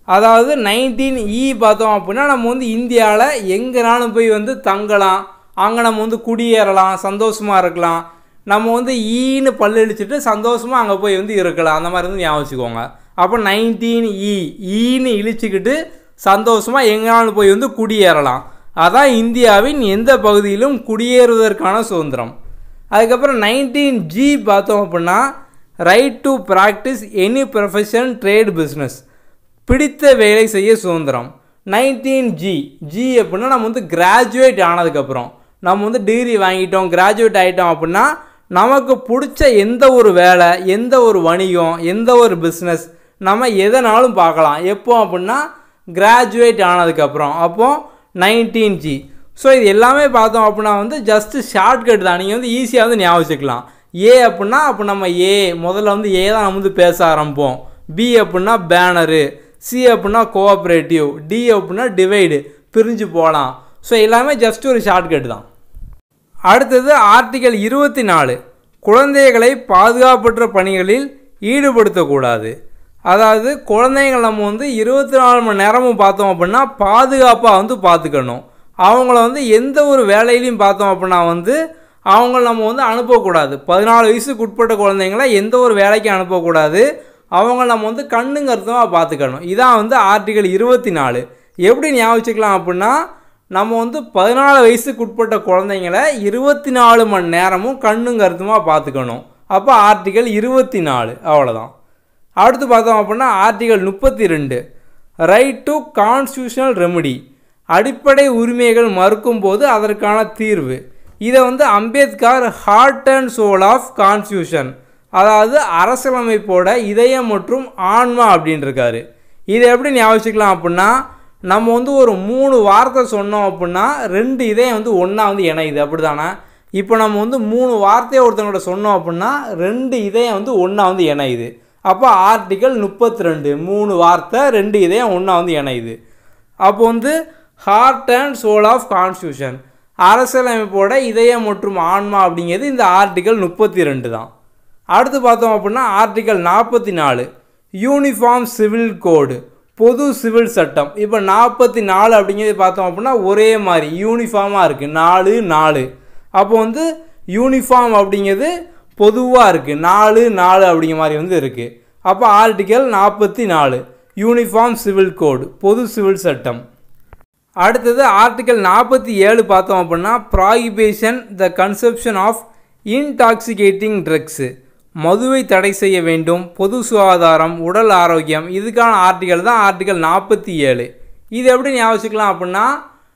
அதாவது நைன்டீன் இ பார்த்தோம் அப்படின்னா நம்ம வந்து இந்தியாவில் எங்கேனாலும் போய் வந்து தங்கலாம் அங்கே நம்ம வந்து குடியேறலாம் சந்தோஷமாக இருக்கலாம் நம்ம வந்து ஈன்னு பல்லடிச்சுட்டு சந்தோஷமாக அங்கே போய் வந்து இருக்கலாம் அந்த மாதிரி வந்து ஞாபகம் வச்சுக்கோங்க அப்போ நைன்டீன் இ ஈன்னு இழிச்சுக்கிட்டு சந்தோஷமாக எங்கேனாலும் போய் வந்து குடியேறலாம் அதான் இந்தியாவின் எந்த பகுதியிலும் குடியேறுவதற்கான சுதந்திரம் அதுக்கப்புறம் நைன்டீன் ஜி பார்த்தோம் அப்படின்னா right to practise any profession trade business பிடித்த வேலை செய்ய சுதந்திரம் நைன்டீன் ஜி ஜி அப்படின்னா நம்ம வந்து கிராஜுவேட் ஆனதுக்கப்புறம் நம்ம வந்து டிகிரி வாங்கிட்டோம் கிராஜுவேட் ஆகிட்டோம் அப்படின்னா நமக்கு பிடிச்ச எந்த ஒரு வேலை எந்த ஒரு வணிகம் எந்த ஒரு பிஸ்னஸ் நம்ம எதனாலும் பார்க்கலாம் எப்போ அப்படின்னா கிராஜுவேட் ஆனதுக்கப்புறம் அப்போது நைன்டீன் ஜி ஸோ இது எல்லாமே பார்த்தோம் அப்படின்னா வந்து ஜஸ்ட்டு ஷார்ட்கட் தான் நீங்கள் வந்து ஈஸியாக வந்து ஞாபகம் வச்சுக்கலாம் ஏ அப்படின்னா அப்போ நம்ம ஏ முதல்ல வந்து ஏ தான் நம்ம வந்து பேச ஆரம்பிப்போம் பி அப்படின்னா பேனரு சி அப்படின்னா கோஆப்ரேட்டிவ் டி அப்படின்னா டிவைடு பிரிஞ்சு போகலாம் ஸோ எல்லாமே ஜஸ்ட் ஒரு ஷார்ட்கட் தான் அடுத்தது ஆர்டிகல் இருபத்தி நாலு குழந்தைகளை பாதுகாப்பற்ற பணிகளில் ஈடுபடுத்தக்கூடாது அதாவது குழந்தைகள் நம்ம வந்து இருபத்தி நாலு மணி நேரமும் பார்த்தோம் அப்படின்னா பாதுகாப்பாக வந்து பார்த்துக்கணும் அவங்கள வந்து எந்த ஒரு வேலையிலையும் பார்த்தோம் அப்படின்னா வந்து அவங்கள நம்ம வந்து அனுப்பக்கூடாது பதினாலு வயசுக்கு உட்பட்ட குழந்தைங்கள எந்த ஒரு வேலைக்கும் அனுப்பக்கூடாது அவங்க நம்ம வந்து கண்ணுங்கருத்தமாக பார்த்துக்கணும் இதான் வந்து ஆர்டிகல் இருபத்தி நாலு எப்படி ஞாபகம் வச்சுக்கலாம் அப்படின்னா நம்ம வந்து பதினாலு வயசுக்கு உட்பட்ட குழந்தைங்கள இருபத்தி நாலு மணி நேரமும் கண்ணும் கருத்துமாக பார்த்துக்கணும் அப்போ ஆர்டிகல் இருபத்தி நாலு அவ்வளோதான் அடுத்து பார்த்தோம் அப்படின்னா ஆர்டிகல் முப்பத்தி ரெண்டு ரைட் டு கான்ஸ்டியூஷனல் ரெமடி அடிப்படை உரிமைகள் மறுக்கும் போது அதற்கான தீர்வு இதை வந்து Ambedkar heart and soul of constitution அதாவது அரசியலமைப்போட இதயம் மற்றும் ஆன்மா அப்படின்னு இருக்காரு இதை எப்படி ஞாபகம் வச்சுக்கலாம் அப்படின்னா நம்ம வந்து ஒரு மூணு வார்த்தை சொன்னோம் அப்படின்னா ரெண்டு இதயம் வந்து ஒன்றா வந்து இணையுது அப்படி தானே இப்போ நம்ம வந்து மூணு வார்த்தையை ஒருத்தவங்கள்ட்ட சொன்னோம் அப்படின்னா ரெண்டு இதயம் வந்து ஒன்றா வந்து இணையுது அப்போ ஆர்டிக்கல் முப்பத்தி ரெண்டு மூணு வார்த்தை ரெண்டு இதயம் ஒன்றா வந்து இணையுது அப்போ வந்து heart and soul of constitution அரசியலமைப்போட இதயம் மற்றும் ஆன்மா அப்படிங்கிறது இந்த ஆர்டிக்கல் முப்பத்தி ரெண்டு தான் அடுத்து பார்த்தோம் அப்படின்னா ஆர்டிக்கல் நாற்பத்தி நாலு யூனிஃபார்ம் சிவில் கோடு பொது சிவில் சட்டம் இப்போ நாற்பத்தி நாலு அப்படிங்கிறது பார்த்தோம் அப்படின்னா ஒரே மாதிரி யூனிஃபார்மாக இருக்குது நாலு நாலு அப்போ வந்து யூனிஃபார்ம் அப்படிங்கிறது பொதுவாக இருக்குது நாலு நாலு அப்படிங்கிற மாதிரி வந்து இருக்குது அப்போ ஆர்டிக்கல் நாற்பத்தி நாலு யூனிஃபார்ம் சிவில் கோடு பொது சிவில் சட்டம் அடுத்தது ஆர்டிக்கல் நாற்பத்தி ஏழு பார்த்தோம் அப்படின்னா prohibition the conception of intoxicating drugs மதுவை தடை செய்ய வேண்டும் பொது சுகாதாரம் உடல் ஆரோக்கியம் இதுக்கான ஆர்டிக்கல் தான் ஆர்டிக்கல் நாற்பத்தி ஏழு இது எப்படி ஞாபகம் அப்படின்னா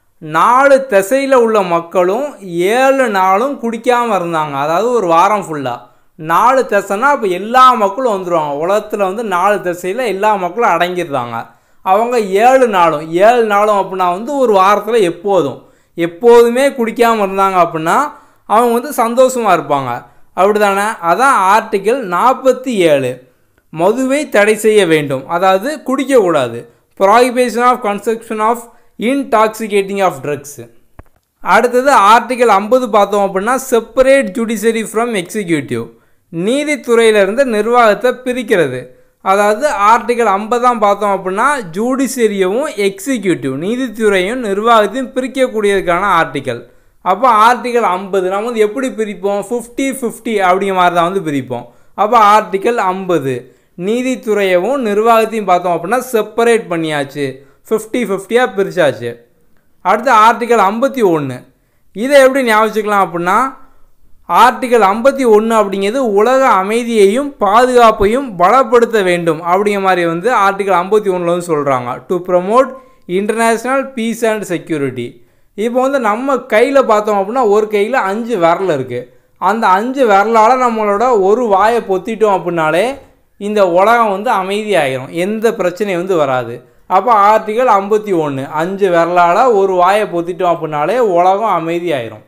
நாலு திசையில் உள்ள மக்களும் ஏழு நாளும் குடிக்காமல் இருந்தாங்க அதாவது ஒரு வாரம் ஃபுல்லாக நாலு திசைனா இப்போ எல்லா மக்களும் வந்துடுவாங்க உலகத்தில் வந்து நாலு திசையில் எல்லா மக்களும் அடங்கிடுறாங்க அவங்க ஏழு நாளும் ஏழு நாளும் அப்படின்னா வந்து ஒரு வாரத்தில் எப்போதும் எப்போதுமே குடிக்காமல் இருந்தாங்க அப்படின்னா அவங்க வந்து சந்தோஷமாக இருப்பாங்க அப்படிதானே அதான் ஆர்டிக்கிள் நாற்பத்தி ஏழு மதுவை தடை செய்ய வேண்டும் அதாவது குடிக்கக்கூடாது prohibition of construction of intoxicating of drugs அடுத்தது ஆர்டிக்கல் ஐம்பது பார்த்தோம் அப்படின்னா செப்பரேட் ஜுடிஷரி ஃப்ரம் எக்ஸிக்யூட்டிவ் நீதித்துறையிலிருந்து நிர்வாகத்தை பிரிக்கிறது அதாவது ஆர்டிக்கல் ஐம்பதாம் பார்த்தோம் அப்படின்னா ஜுடிஷரியவும் எக்ஸிக்யூட்டிவ் நீதித்துறையும் நிர்வாகத்தையும் பிரிக்கக்கூடியதுக்கான ஆர்டிக்கல் அப்போ ஆர்டிக்கல் ஐம்பது நம்ம வந்து எப்படி பிரிப்போம் ஃபிஃப்டி ஃபிஃப்டி அப்படிங்கிற மாதிரி தான் வந்து பிரிப்போம் அப்போ ஆர்டிக்கல் ஐம்பது நீதித்துறையவும் நிர்வாகத்தையும் பார்த்தோம் அப்படின்னா செப்பரேட் பண்ணியாச்சு ஃபிஃப்டி ஃபிஃப்டியாக பிரித்தாச்சு அடுத்து ஆர்டிக்கல் ஐம்பத்தி ஒன்று இதை எப்படி ஞாபகம் அப்படின்னா ஆர்டிக்கல் ஐம்பத்தி ஒன்று அப்படிங்கிறது உலக அமைதியையும் பாதுகாப்பையும் பலப்படுத்த வேண்டும் அப்படிங்கிற மாதிரி வந்து ஆர்டிக்கல் ஐம்பத்தி ஒன்றில் வந்து சொல்கிறாங்க to promote international peace and security இப்போ வந்து நம்ம கையில் பார்த்தோம் அப்படின்னா ஒரு கையில் அஞ்சு விரல் இருக்குது அந்த அஞ்சு விரலால் நம்மளோட ஒரு வாயை பொத்திட்டோம் அப்படின்னாலே இந்த உலகம் வந்து அமைதியாகிரும் எந்த பிரச்சனையும் வந்து வராது அப்போ ஆர்டிக்கல் ஐம்பத்தி ஒன்று அஞ்சு விரலால் ஒரு வாயை பொத்திட்டோம் அப்படின்னாலே உலகம் அமைதியாயிரும்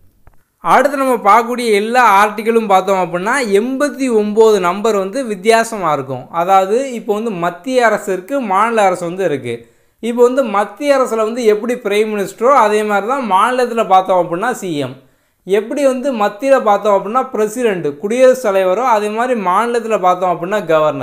அடுத்து நம்ம பார்க்கக்கூடிய எல்லா ஆர்டிக்கலும் பார்த்தோம் அப்படின்னா எண்பத்தி ஒம்பது நம்பர் வந்து வித்தியாசமாக இருக்கும் அதாவது இப்போ வந்து மத்திய அரசு இருக்குது மாநில அரசு வந்து இருக்குது இப்போ வந்து மத்திய அரசில் வந்து எப்படி பிரைம் மினிஸ்டரோ அதே மாதிரி தான் மாநிலத்தில் பார்த்தோம் அப்படின்னா சிஎம் எப்படி வந்து மத்தியில் பார்த்தோம் அப்படின்னா பிரசிடெண்ட் குடியரசுத் தலைவரோ அதே மாதிரி மாநிலத்தில் பார்த்தோம் அப்படின்னா கவர்னர்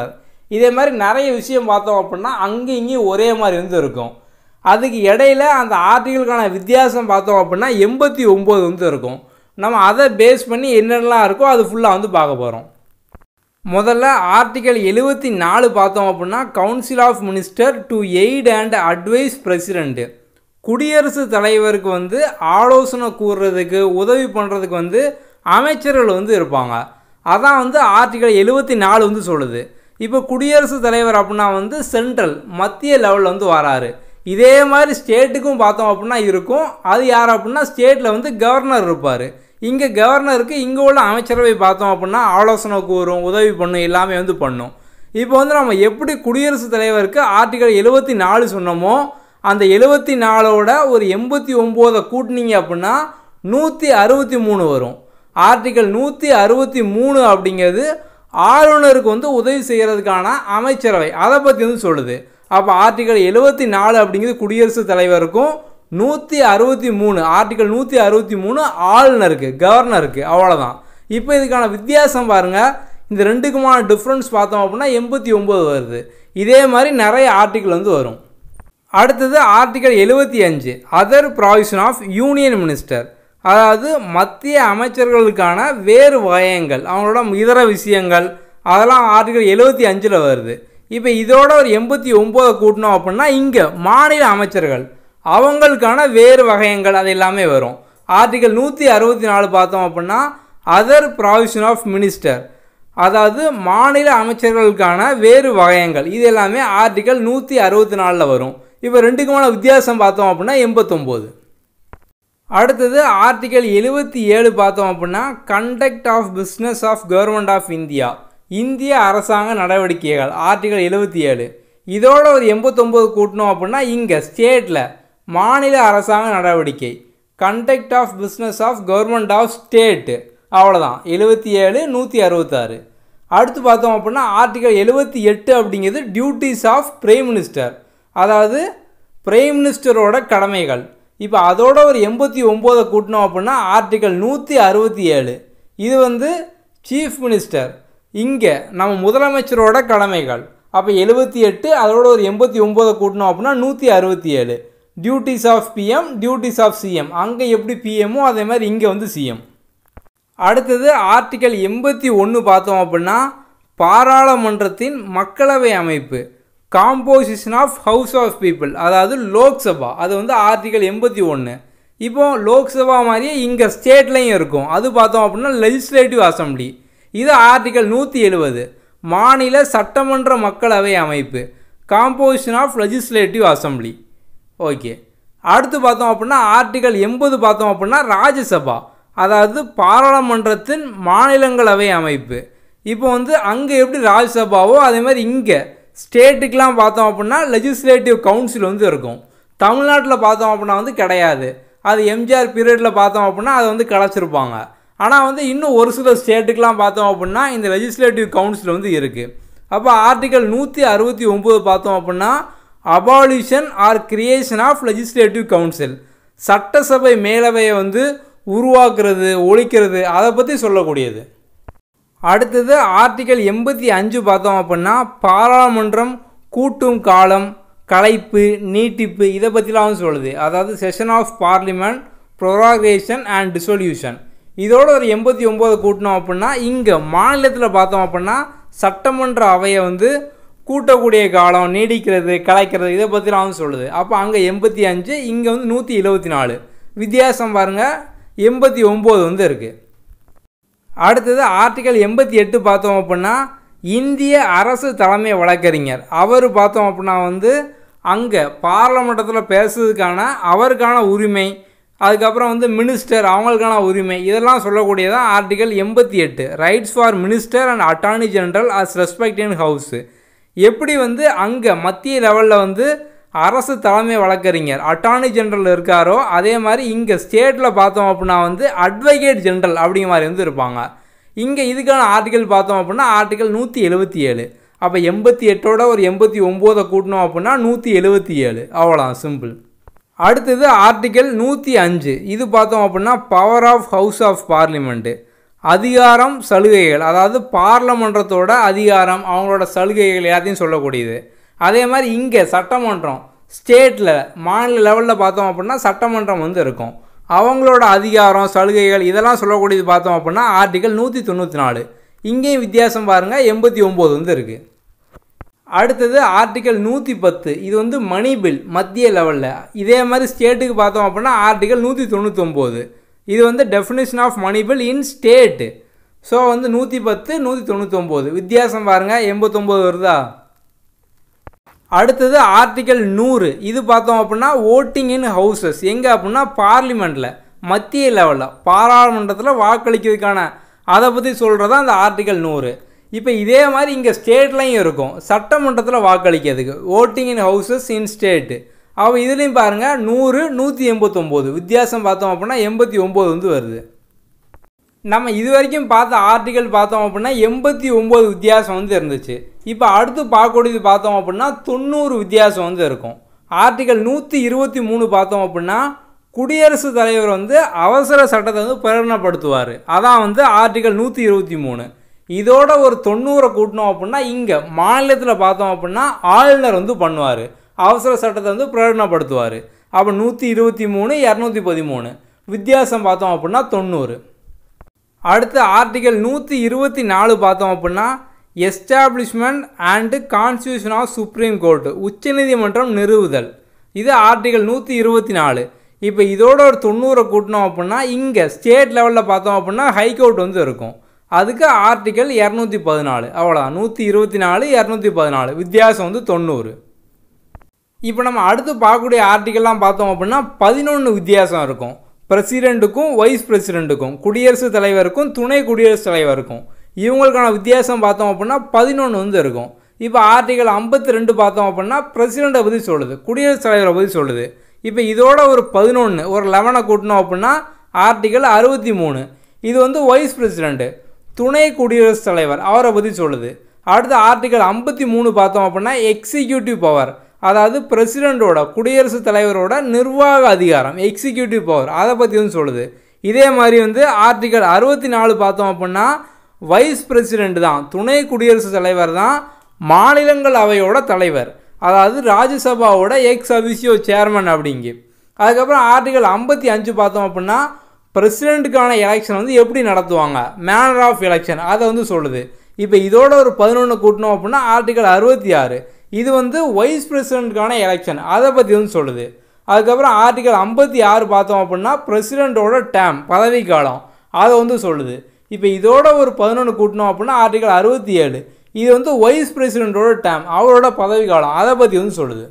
இதே மாதிரி நிறைய விஷயம் பார்த்தோம் அப்படின்னா அங்கேயும் இங்கேயும் ஒரே மாதிரி வந்து இருக்கும் அதுக்கு இடையில அந்த ஆர்டிகளுக்கான வித்தியாசம் பார்த்தோம் அப்படின்னா எண்பத்தி ஒம்பது வந்து இருக்கும் நம்ம அதை பேஸ் பண்ணி என்னென்னலாம் இருக்கோ அது ஃபுல்லாக வந்து பார்க்க போகிறோம் முதல்ல ஆர்டிகல் எழுபத்தி நாலு பார்த்தோம் அப்படின்னா council of minister to aid and advise president குடியரசுத் தலைவருக்கு வந்து ஆலோசனை கூறுறதுக்கு உதவி பண்ணுறதுக்கு வந்து அமைச்சர்கள் வந்து இருப்பாங்க அதான் வந்து ஆர்டிகல் எழுபத்தி நாலு வந்து சொல்லுது இப்போ குடியரசுத் தலைவர் அப்படின்னா வந்து சென்ட்ரல் மத்திய லெவலில் வந்து வராரு இதே மாதிரி ஸ்டேட்டுக்கும் பார்த்தோம் அப்படின்னா இருக்கும் அது யார் அப்படின்னா ஸ்டேட்டில் வந்து கவர்னர் இருப்பார் இங்கே கவர்னருக்கு இங்கே உள்ள அமைச்சரவை பார்த்தோம் அப்படின்னா ஆலோசனை கூறும் உதவி பண்ணும் எல்லாமே வந்து பண்ணும் இப்போ வந்து நம்ம எப்படி குடியரசுத் தலைவருக்கு ஆர்டிகல் எழுபத்தி நாலு சொன்னோமோ அந்த எழுபத்தி நாலோட ஒரு எண்பத்தி ஒம்போதை கூட்டினீங்க அப்படின்னா நூற்றி அறுபத்தி மூணு வரும் ஆர்டிகல் நூற்றி அறுபத்தி மூணு அப்படிங்கிறது ஆளுநருக்கு வந்து உதவி செய்கிறதுக்கான அமைச்சரவை அதை பற்றி வந்து சொல்லுது அப்போ ஆர்டிகல் எழுபத்தி நாலு அப்படிங்கிறது குடியரசுத் தலைவருக்கும் நூற்றி அறுபத்தி மூணு ஆர்டிகல் நூற்றி அறுபத்தி மூணு ஆளுநருக்கு கவர்னருக்கு அவ்வளோதான் இப்போ இதுக்கான வித்தியாசம் பாருங்கள் இந்த ரெண்டுக்குமான டிஃப்ரென்ஸ் பார்த்தோம் அப்படின்னா எண்பத்தி ஒம்பது வருது இதே மாதிரி நிறைய ஆர்டிகல் வந்து வரும் அடுத்தது ஆர்டிகல் எழுபத்தி அஞ்சு other provision of union minister அதாவது மத்திய அமைச்சர்களுக்கான வேறு வகையங்கள் அவங்களோட இதர விஷயங்கள் அதெல்லாம் ஆர்டிகல் எழுபத்தி அஞ்சில் வருது இப்போ இதோட ஒரு எண்பத்தி ஒம்போதை கூட்டினோம் அப்படின்னா இங்கே மாநில அமைச்சர்கள் அவங்களுக்கான வேறு வகையங்கள் அது எல்லாமே வரும் ஆர்டிகல் நூற்றி அறுபத்தி நாலு பார்த்தோம் அப்படின்னா அதர் ப்ராவிஷன் ஆஃப் மினிஸ்டர் அதாவது மாநில அமைச்சர்களுக்கான வேறு வகையங்கள் இது எல்லாமே ஆர்டிகல் நூற்றி அறுபத்தி நாலில் வரும் இப்போ ரெண்டுக்குமான வித்தியாசம் பார்த்தோம் அப்படின்னா எண்பத்தொம்போது அடுத்தது ஆர்டிகல் எழுபத்தி ஏழு பார்த்தோம் அப்படின்னா conduct of business of government of India இந்திய அரசாங்க நடவடிக்கைகள் ஆர்டிகல் எழுபத்தி ஏழு இதோட ஒரு எண்பத்தொம்போது கூட்டணும் அப்படின்னா இங்கே ஸ்டேட்டில் மாநில அரசாங்க நடவடிக்கை conduct of business of government of state அவ்வளோதான் எழுபத்தி ஏழு நூற்றி அறுபத்தாறு அடுத்து பார்த்தோம் அப்படின்னா ஆர்டிகல் எழுபத்தி எட்டு அப்படிங்கிறது டியூட்டிஸ் ஆஃப் பிரைம் மினிஸ்டர் அதாவது பிரைம் மினிஸ்டரோட கடமைகள் இப்போ அதோட ஒரு எண்பத்தி ஒம்போதை கூட்டினோம் அப்படின்னா ஆர்டிகல் நூற்றி அறுபத்தி ஏழு இது வந்து சீஃப் மினிஸ்டர் இங்கே நம்ம முதலமைச்சரோட கடமைகள் அப்போ எழுபத்தி எட்டு அதோட ஒரு எண்பத்தி ஒம்போதை கூட்டினோம் அப்படின்னா நூற்றி அறுபத்தி ஏழு duties of PM duties of CM அங்கே எப்படி பிஎம்மோ அதே மாதிரி இங்கே வந்து சிஎம் அடுத்தது ஆர்டிகல் எண்பத்தி ஒன்று பார்த்தோம் அப்படின்னா பாராளுமன்றத்தின் மக்களவை அமைப்பு composition of house of people அதாவது லோக்சபா அது வந்து ஆர்டிகல் எண்பத்தி ஒன்று இப்போ லோக்சபா மாதிரியே இங்கே ஸ்டேட்லேயும் இருக்கும் அது பார்த்தோம் அப்படின்னா லெஜிஸ்லேட்டிவ் அசம்பிளி இது ஆர்டிகல் நூற்றி எழுபது மாநில சட்டமன்ற மக்களவை அமைப்பு composition of legislative assembly okay அடுத்து பார்த்தோம் அப்படின்னா ஆர்டிகல் எண்பது பார்த்தோம் அப்படின்னா ராஜ்யசபா அதாவது பாராளுமன்றத்தின் மாநிலங்களவை அமைப்பு இப்போ வந்து அங்கே எப்படி ராஜ்யசபாவோ அதே மாதிரி இங்கே ஸ்டேட்டுக்கெலாம் பார்த்தோம் அப்படின்னா லெஜிஸ்லேட்டிவ் கவுன்சில் வந்து இருக்கும் தமிழ்நாட்டில் பார்த்தோம் அப்படின்னா வந்து கிடையாது அது எம்ஜிஆர் பீரியடில் பார்த்தோம் அப்படின்னா அதை வந்து கலைச்சிருப்பாங்க ஆனால் வந்து இன்னும் ஒரு சில ஸ்டேட்டுக்கெலாம் பார்த்தோம் அப்படின்னா இந்த லெஜிஸ்லேட்டிவ் கவுன்சில் வந்து இருக்குது அப்போ ஆர்டிகல் நூற்றி அறுபத்தி ஒம்பது பார்த்தோம் அப்படின்னா abolition or creation of legislative council சட்டசபை மேலவையை வந்து உருவாக்குறது ஒழிக்கிறது அதை பற்றி சொல்லக்கூடியது அடுத்தது ஆர்டிகல் எண்பத்தி அஞ்சு பார்த்தோம் அப்படின்னா பாராளுமன்றம் கூட்டும் காலம் கலைப்பு நீட்டிப்பு இதை பற்றிலாம் வந்து சொல்லுது அதாவது session of parliament prorogation and dissolution இதோட ஒரு எண்பத்தி ஒம்பது கூட்டினோம் அப்படின்னா இங்கே மாநிலத்தில் பார்த்தோம் அப்படின்னா சட்டமன்ற அவையை வந்து கூட்டக்கூடிய காலம் நீடிக்கிறது கலைக்கிறது இதை பற்றிலாம் வந்து சொல்லுது அப்போ அங்கே எண்பத்தி அஞ்சு இங்கே வந்து நூற்றி எழுபத்தி நாலு வித்தியாசம் பாருங்கள் எண்பத்தி ஒம்பது வந்து இருக்குது அடுத்தது ஆர்டிகல் எண்பத்தி எட்டு பார்த்தோம் அப்படின்னா இந்திய அரசு தலைமை வழக்கறிஞர் அவர் பார்த்தோம் அப்படின்னா வந்து அங்கே பாராளுமன்றத்தில் பேசுறதுக்கான அவருக்கான உரிமை அதுக்கப்புறம் வந்து மினிஸ்டர் அவங்களுக்கான உரிமை இதெல்லாம் சொல்லக்கூடியதான் ஆர்டிகல் எண்பத்தி எட்டு rights for minister and attorney general as respect in house எப்படி வந்து அங்கே மத்திய லெவலில் வந்து அரசு தலைமை வழக்கறிஞர் அட்டார்னி ஜெனரல் இருக்காரோ அதே மாதிரி இங்கே ஸ்டேட்டில் பார்த்தோம் அப்படின்னா வந்து அட்வொகேட் ஜெனரல் அப்படிங்கிற மாதிரி வந்து இருப்பாங்க இங்கே இதுக்கான ஆர்டிகல் பார்த்தோம் அப்படின்னா ஆர்டிகல் நூற்றி எழுபத்தி ஏழு அப்போ எண்பத்தி எட்டோட ஒரு எண்பத்தி ஒம்போதை கூட்டினோம் அப்படின்னா நூற்றி எழுபத்தி ஏழு அவ்வளோதான் சிம்பிள் அடுத்தது ஆர்டிகல் நூற்றி அஞ்சு இது பார்த்தோம் அப்படின்னா power of house of parliament அதிகாரம் சலுகைகள் அதாவது பார்லமன்றத்தோட அதிகாரம் அவங்களோட சலுகைகள் எல்லாத்தையும் சொல்லக்கூடியது அதே மாதிரி இங்கே சட்டமன்றம் ஸ்டேட்டில் மாநில லெவலில் பார்த்தோம் அப்படின்னா சட்டமன்றம் வந்து இருக்கும் அவங்களோட அதிகாரம் சலுகைகள் இதெல்லாம் சொல்லக்கூடியது பார்த்தோம் அப்படின்னா ஆர்டிகல் நூற்றி தொண்ணூற்றி நாலு இங்கேயும் வித்தியாசம் பாருங்கள் எண்பத்தி ஒம்பது வந்து இருக்குது அடுத்தது ஆர்டிகல் நூற்றி பத்து இது வந்து மணி பில் மத்திய லெவலில் இதே மாதிரி ஸ்டேட்டுக்கு பார்த்தோம் அப்படின்னா ஆர்டிகல் நூற்றி தொண்ணூத்தொம்போது இது வந்து definition of money bill in state so வந்து நூற்றி பத்து நூற்றி தொண்ணூத்தொம்போது வித்தியாசம் பாருங்கள் எண்பத்தொம்போது வருதா அடுத்தது ஆர்டிகல் நூறு இது பார்த்தோம் அப்படின்னா ஓட்டிங் இன் ஹவுசஸ் எங்கே அப்படின்னா பார்லிமெண்ட்டில் மத்திய லெவலில் பாராளுமன்றத்தில் வாக்களிக்கிறதுக்கான அதை பற்றி சொல்கிறது அந்த ஆர்டிகல் நூறு இப்போ இதே மாதிரி இங்கே ஸ்டேட்லையும் இருக்கும் சட்டமன்றத்தில் வாக்களிக்கிறதுக்கு voting in houses in state அவ இதுலேயும் பாருங்கள் நூறு நூற்றி எண்பத்தொம்போது வித்தியாசம் பார்த்தோம் அப்படின்னா எண்பத்தி ஒம்பது வந்து வருது நம்ம இது வரைக்கும் பார்த்த ஆர்டிகல் பார்த்தோம் அப்படின்னா எண்பத்தி ஒம்பது வித்தியாசம் வந்து இருந்துச்சு இப்போ அடுத்து பார்க்கக்கூடியது பார்த்தோம் அப்படின்னா தொண்ணூறு வித்தியாசம் வந்து இருக்கும் ஆர்டிகல் நூற்றி இருபத்தி மூணு பார்த்தோம் அப்படின்னா குடியரசுத் தலைவர் வந்து அவசர சட்டத்தை வந்து பிரகடனப்படுத்துவார் அதான் வந்து ஆர்டிகல் நூற்றி இருபத்தி மூணு இதோட ஒரு தொண்ணூறை கூட்டினோம் அப்படின்னா இங்கே மாநிலத்தில் பார்த்தோம் அப்படின்னா ஆளுநர் வந்து பண்ணுவார் அவசர சட்டத்தை வந்து பிரகடனப்படுத்துவார் அப்போ நூற்றி இருபத்தி மூணு இரநூத்தி பதிமூணு வித்தியாசம் பார்த்தோம் அப்படின்னா தொண்ணூறு அடுத்து ஆர்டிகல் நூற்றி இருபத்தி நாலு பார்த்தோம் அப்படின்னா establishment and constitution of supreme court உச்சநீதிமன்றம் நிறுவுதல் இது ஆர்டிகல் நூற்றி இருபத்தி நாலு இப்போ இதோட ஒரு தொண்ணூறை கூட்டினோம் அப்படின்னா இங்கே ஸ்டேட் லெவலில் பார்த்தோம் அப்படின்னா ஹைகோர்ட் வந்து இருக்கும் அதுக்கு ஆர்டிகல் இரநூத்தி பதினாலு அவ்வளோதான் நூற்றி இருபத்தி நாலு இரநூத்தி பதினாலு வித்தியாசம் வந்து தொண்ணூறு இப்போ நம்ம அடுத்து பார்க்கக்கூடிய ஆர்டிகல்லாம் பார்த்தோம் அப்படின்னா பதினொன்று வித்தியாசம் இருக்கும் பிரசிடெண்ட்டுக்கும் வைஸ் பிரசிடெண்ட்டுக்கும் குடியரசுத் தலைவருக்கும் துணை குடியரசுத் தலைவருக்கும் இவங்களுக்கான வித்தியாசம் பார்த்தோம் அப்படின்னா பதினொன்று வந்து இருக்கும் இப்போ ஆர்டிகல் ஐம்பத்தி ரெண்டு பார்த்தோம் அப்படின்னா பிரசிடெண்ட்டை பற்றி சொல்லுது குடியரசுத் தலைவரை பற்றி சொல்லுது இப்போ இதோட ஒரு பதினொன்று ஒரு லெவனை கூட்டினோம் அப்படின்னா ஆர்டிகல் அறுபத்தி மூணு இது வந்து வைஸ் பிரசிடெண்ட்டு துணை குடியரசுத் தலைவர் அவரை பற்றி சொல்லுது அடுத்து ஆர்டிகல் ஐம்பத்தி மூணு பார்த்தோம் அப்படின்னா எக்ஸிக்யூட்டிவ் பவர் அதாவது பிரசிடெண்ட்டோட குடியரசுத் தலைவரோட நிர்வாக அதிகாரம் எக்ஸிக்யூட்டிவ் பவர் அதை பற்றி வந்து சொல்லுது இதே மாதிரி வந்து ஆர்டிகல் அறுபத்தி நாலு பார்த்தோம் அப்படின்னா வைஸ் பிரசிடெண்ட் தான் துணை குடியரசுத் தலைவர் தான் மாநிலங்கள் அவையோட தலைவர் அதாவது ராஜ்யசபாவோட எக்ஸ் அபிசியோ சேர்மன் அப்படிங்கி அதுக்கப்புறம் ஆர்டிகல் ஐம்பத்தி அஞ்சு பார்த்தோம் அப்படின்னா பிரசிடெண்ட்டுக்கான எலெக்ஷன் வந்து எப்படி நடத்துவாங்க மேனர் ஆஃப் எலெக்ஷன் அதை வந்து சொல்லுது இப்போ இதோட ஒரு பதினொன்று கூட்டினோம் அப்படின்னா ஆர்டிகல் அறுபத்தி ஆறு இது வந்து வைஸ் பிரசிடெண்ட்டுக்கான எலெக்ஷன் அதை பற்றி வந்து சொல்லுது அதுக்கப்புறம் ஆர்டிகல் ஐம்பத்தி ஆறு பார்த்தோம் அப்படின்னா பிரசிடெண்ட்டோட டேம் பதவிக்காலம் அதை வந்து சொல்லுது இப்போ இதோட ஒரு பதினொன்று கூட்டினோம் அப்படின்னா ஆர்டிகல் அறுபத்தி ஏழு இது வந்து வைஸ் பிரசிடெண்ட்டோட டேம் அவரோட பதவிக்காலம் அதை பற்றி வந்து சொல்லுது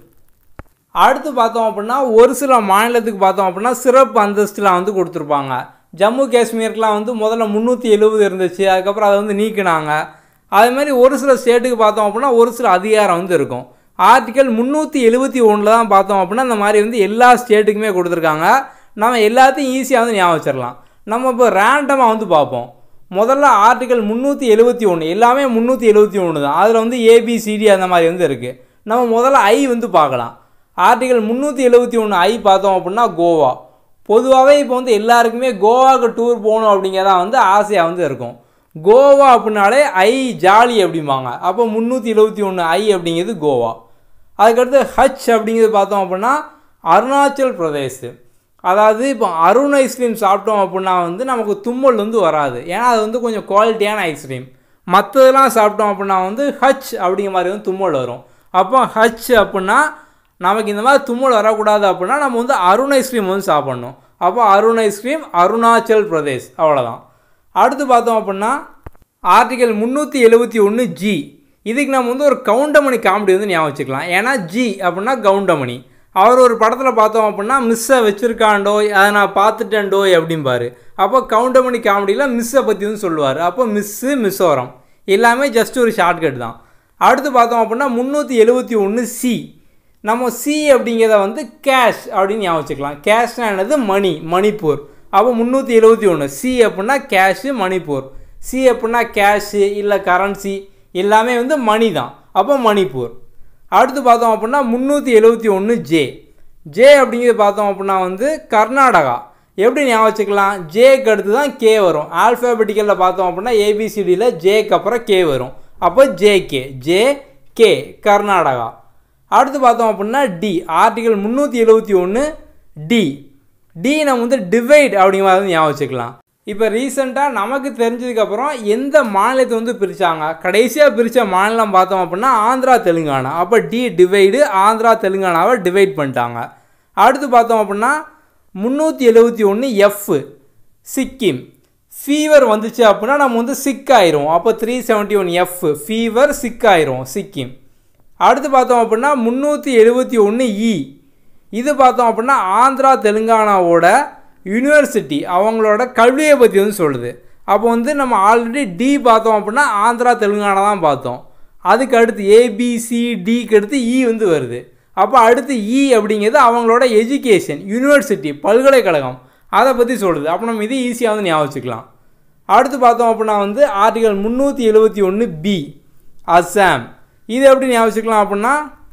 அடுத்து பார்த்தோம் அப்படின்னா ஒரு சில மாநிலத்துக்கு பார்த்தோம் அப்படின்னா சிறப்பு அந்தஸ்துலாம் வந்து கொடுத்துருப்பாங்க ஜம்மு காஷ்மீருக்குலாம் வந்து முதல்ல முந்நூற்றி எழுபது இருந்துச்சு அதுக்கப்புறம் அதை வந்து நீக்கினாங்க அதே மாதிரி ஒரு சில ஸ்டேட்டுக்கு பார்த்தோம் அப்படின்னா ஒரு சில அதிகாரம் வந்து இருக்கும் ஆர்டிக்கல் முந்நூற்றி எழுபத்தி ஒன்றில் தான் பார்த்தோம் அப்படின்னா இந்த மாதிரி வந்து எல்லா ஸ்டேட்டுக்குமே கொடுத்துருக்காங்க நம்ம எல்லாத்தையும் ஈஸியாக வந்து ஞாபகம் வச்சிடலாம் நம்ம இப்போ ரேண்டமாக வந்து பார்ப்போம் முதல்ல ஆர்டிக்கல் முந்நூற்றி எழுபத்தி ஒன்று எல்லாமே முந்நூற்றி எழுபத்தி ஒன்று தான் அதில் வந்து ஏபிசிடி அந்த மாதிரி வந்து இருக்குது நம்ம முதல்ல ஐ வந்து பார்க்கலாம் ஆர்டிகல் முந்நூற்றி எழுபத்தி ஒன்று ஐ பார்த்தோம் அப்படின்னா கோவா பொதுவாகவே இப்போ வந்து எல்லாருக்குமே கோவாவுக்கு டூர் போகணும் அப்படிங்கிறதான் வந்து ஆசையாக வந்து இருக்கும் கோவா அப்படின்னாலே ஐ ஜாலி அப்படிம்பாங்க அப்போ முந்நூற்றி எழுபத்தி ஒன்று ஐ அப்படிங்கிறது கோவா அதுக்கடுத்து ஹச் அப்படிங்கிறது பார்த்தோம் அப்படின்னா அருணாச்சல் பிரதேஷ் அதாவது இப்போ அருண் ஐஸ்கிரீம் சாப்பிட்டோம் அப்படின்னா வந்து நமக்கு தும்மல் வந்து வராது ஏன்னா அது வந்து கொஞ்சம் குவாலிட்டியான ஐஸ்கிரீம் மற்றதெல்லாம் சாப்பிட்டோம் அப்படின்னா வந்து ஹச் அப்படிங்கிற மாதிரி வந்து தும்மல் வரும் அப்போ ஹச் அப்படின்னா நமக்கு இந்த மாதிரி தும்மல் வரக்கூடாது அப்படின்னா நம்ம வந்து அருண் ஐஸ்கிரீம் வந்து சாப்பிட்ணும் அப்போ அருண் ஐஸ்கிரீம் அருணாச்சல் பிரதேஷ் அவ்வளோதான் அடுத்து பார்த்தோம் அப்படின்னா ஆர்டிகல் முந்நூற்றி எழுபத்தி ஒன்று ஜி இதுக்கு நம்ம வந்து ஒரு கவுண்டமணி காமெடி வந்து ஞாபகம் வச்சுக்கலாம் ஏன்னா ஜி அப்படின்னா கவுண்டமணி அவர் ஒரு படத்தில் பார்த்தோம் அப்படின்னா மிஸ்ஸை வச்சுருக்காண்டோ அதை நான் பார்த்துட்டேன்டோ அப்படிம்பாரு அப்போ கவுண்டமணி காமெடியில் மிஸ்ஸை பற்றி வந்து சொல்லுவார் அப்போ மிஸ்ஸு மிஸ்ஸோரம் எல்லாமே ஜஸ்ட் ஒரு ஷார்ட்கட் தான் அடுத்து பார்த்தோம் அப்படின்னா முந்நூற்றி எழுபத்தி ஒன்று சி நம்ம சி அப்படிங்கிறத வந்து கேஷ் அப்படின்னு ஞாபகம் வச்சுக்கலாம் கேஷ்னா என்னது மணி மணிப்பூர் அப்போ முந்நூற்றி எழுபத்தி ஒன்று சி அப்படின்னா கேஷு மணிப்பூர் சி அப்படின்னா கேஷு இல்லை கரன்சி எல்லாமே வந்து மணி தான் அப்போ மணிப்பூர் அடுத்து பார்த்தோம் அப்படின்னா முந்நூற்றி எழுபத்தி ஒன்று ஜே ஜே அப்படிங்கிறது பார்த்தோம் அப்படின்னா வந்து கர்நாடகா எப்படி ஞாபகம் வச்சுக்கலாம் ஜேக்கு அடுத்து தான் கே வரும் ஆல்ஃபாபெட்டிக்கலில் பார்த்தோம் அப்படின்னா ஏபிசிடியில் ஜேக்கு அப்புறம் கே வரும் அப்போ ஜேகே ஜே கே கர்நாடகா அடுத்து பார்த்தோம் அப்படின்னா டி ஆர்டிகல் முந்நூற்றி எழுபத்தி ஒன்று டி டி நம்ம வந்து டிவைட் அப்படிங்கிற மாதிரி ஞாபகம் வச்சுக்கலாம் இப்போ ரீசெண்டாக நமக்கு தெரிஞ்சதுக்கப்புறம் எந்த மாநிலத்தை வந்து பிரித்தாங்க கடைசியாக பிரித்த மாநிலம் பார்த்தோம் அப்படின்னா ஆந்திரா தெலுங்கானா அப்போ டி டிவைடு ஆந்திரா தெலுங்கானாவை டிவைட் பண்ணிட்டாங்க அடுத்து பார்த்தோம் அப்படின்னா முந்நூற்றி எழுபத்தி ஒன்று எஃப் சிக்கிம் ஃபீவர் வந்துச்சு அப்படின்னா நம்ம வந்து சிக் ஆயிரும் அப்போ three seventy one F fever sick ஆயிரும் சிக்கிம் அடுத்து பார்த்தோம் அப்படின்னா முந்நூற்றி எழுபத்தி ஒன்று இ இது பார்த்தோம் அப்படின்னா ஆந்திரா தெலுங்கானாவோட யூனிவர்சிட்டி அவங்களோட கல்வியை பற்றி வந்து சொல்லுது அப்போ வந்து நம்ம ஆல்ரெடி டி பார்த்தோம் அப்படின்னா ஆந்திரா தெலுங்கானா தான் பார்த்தோம் அதுக்கு அடுத்து ஏபிசி டிக்கு அடுத்து இ வந்து வருது அப்போ அடுத்து இ அப்படிங்கிறது அவங்களோட எஜுகேஷன் யூனிவர்சிட்டி பல்கலைக்கழகம் அதை பற்றி சொல்லுது அப்போ நம்ம இது ஈஸியாக வந்து ஞாபகம் வச்சுக்கலாம் அடுத்து பார்த்தோம் அப்படின்னா வந்து ஆர்டிகல் முந்நூற்றி எழுபத்தி ஒன்று பி அசாம் இது எப்படி ஞாபகம் வச்சுக்கலாம் அப்படின்னா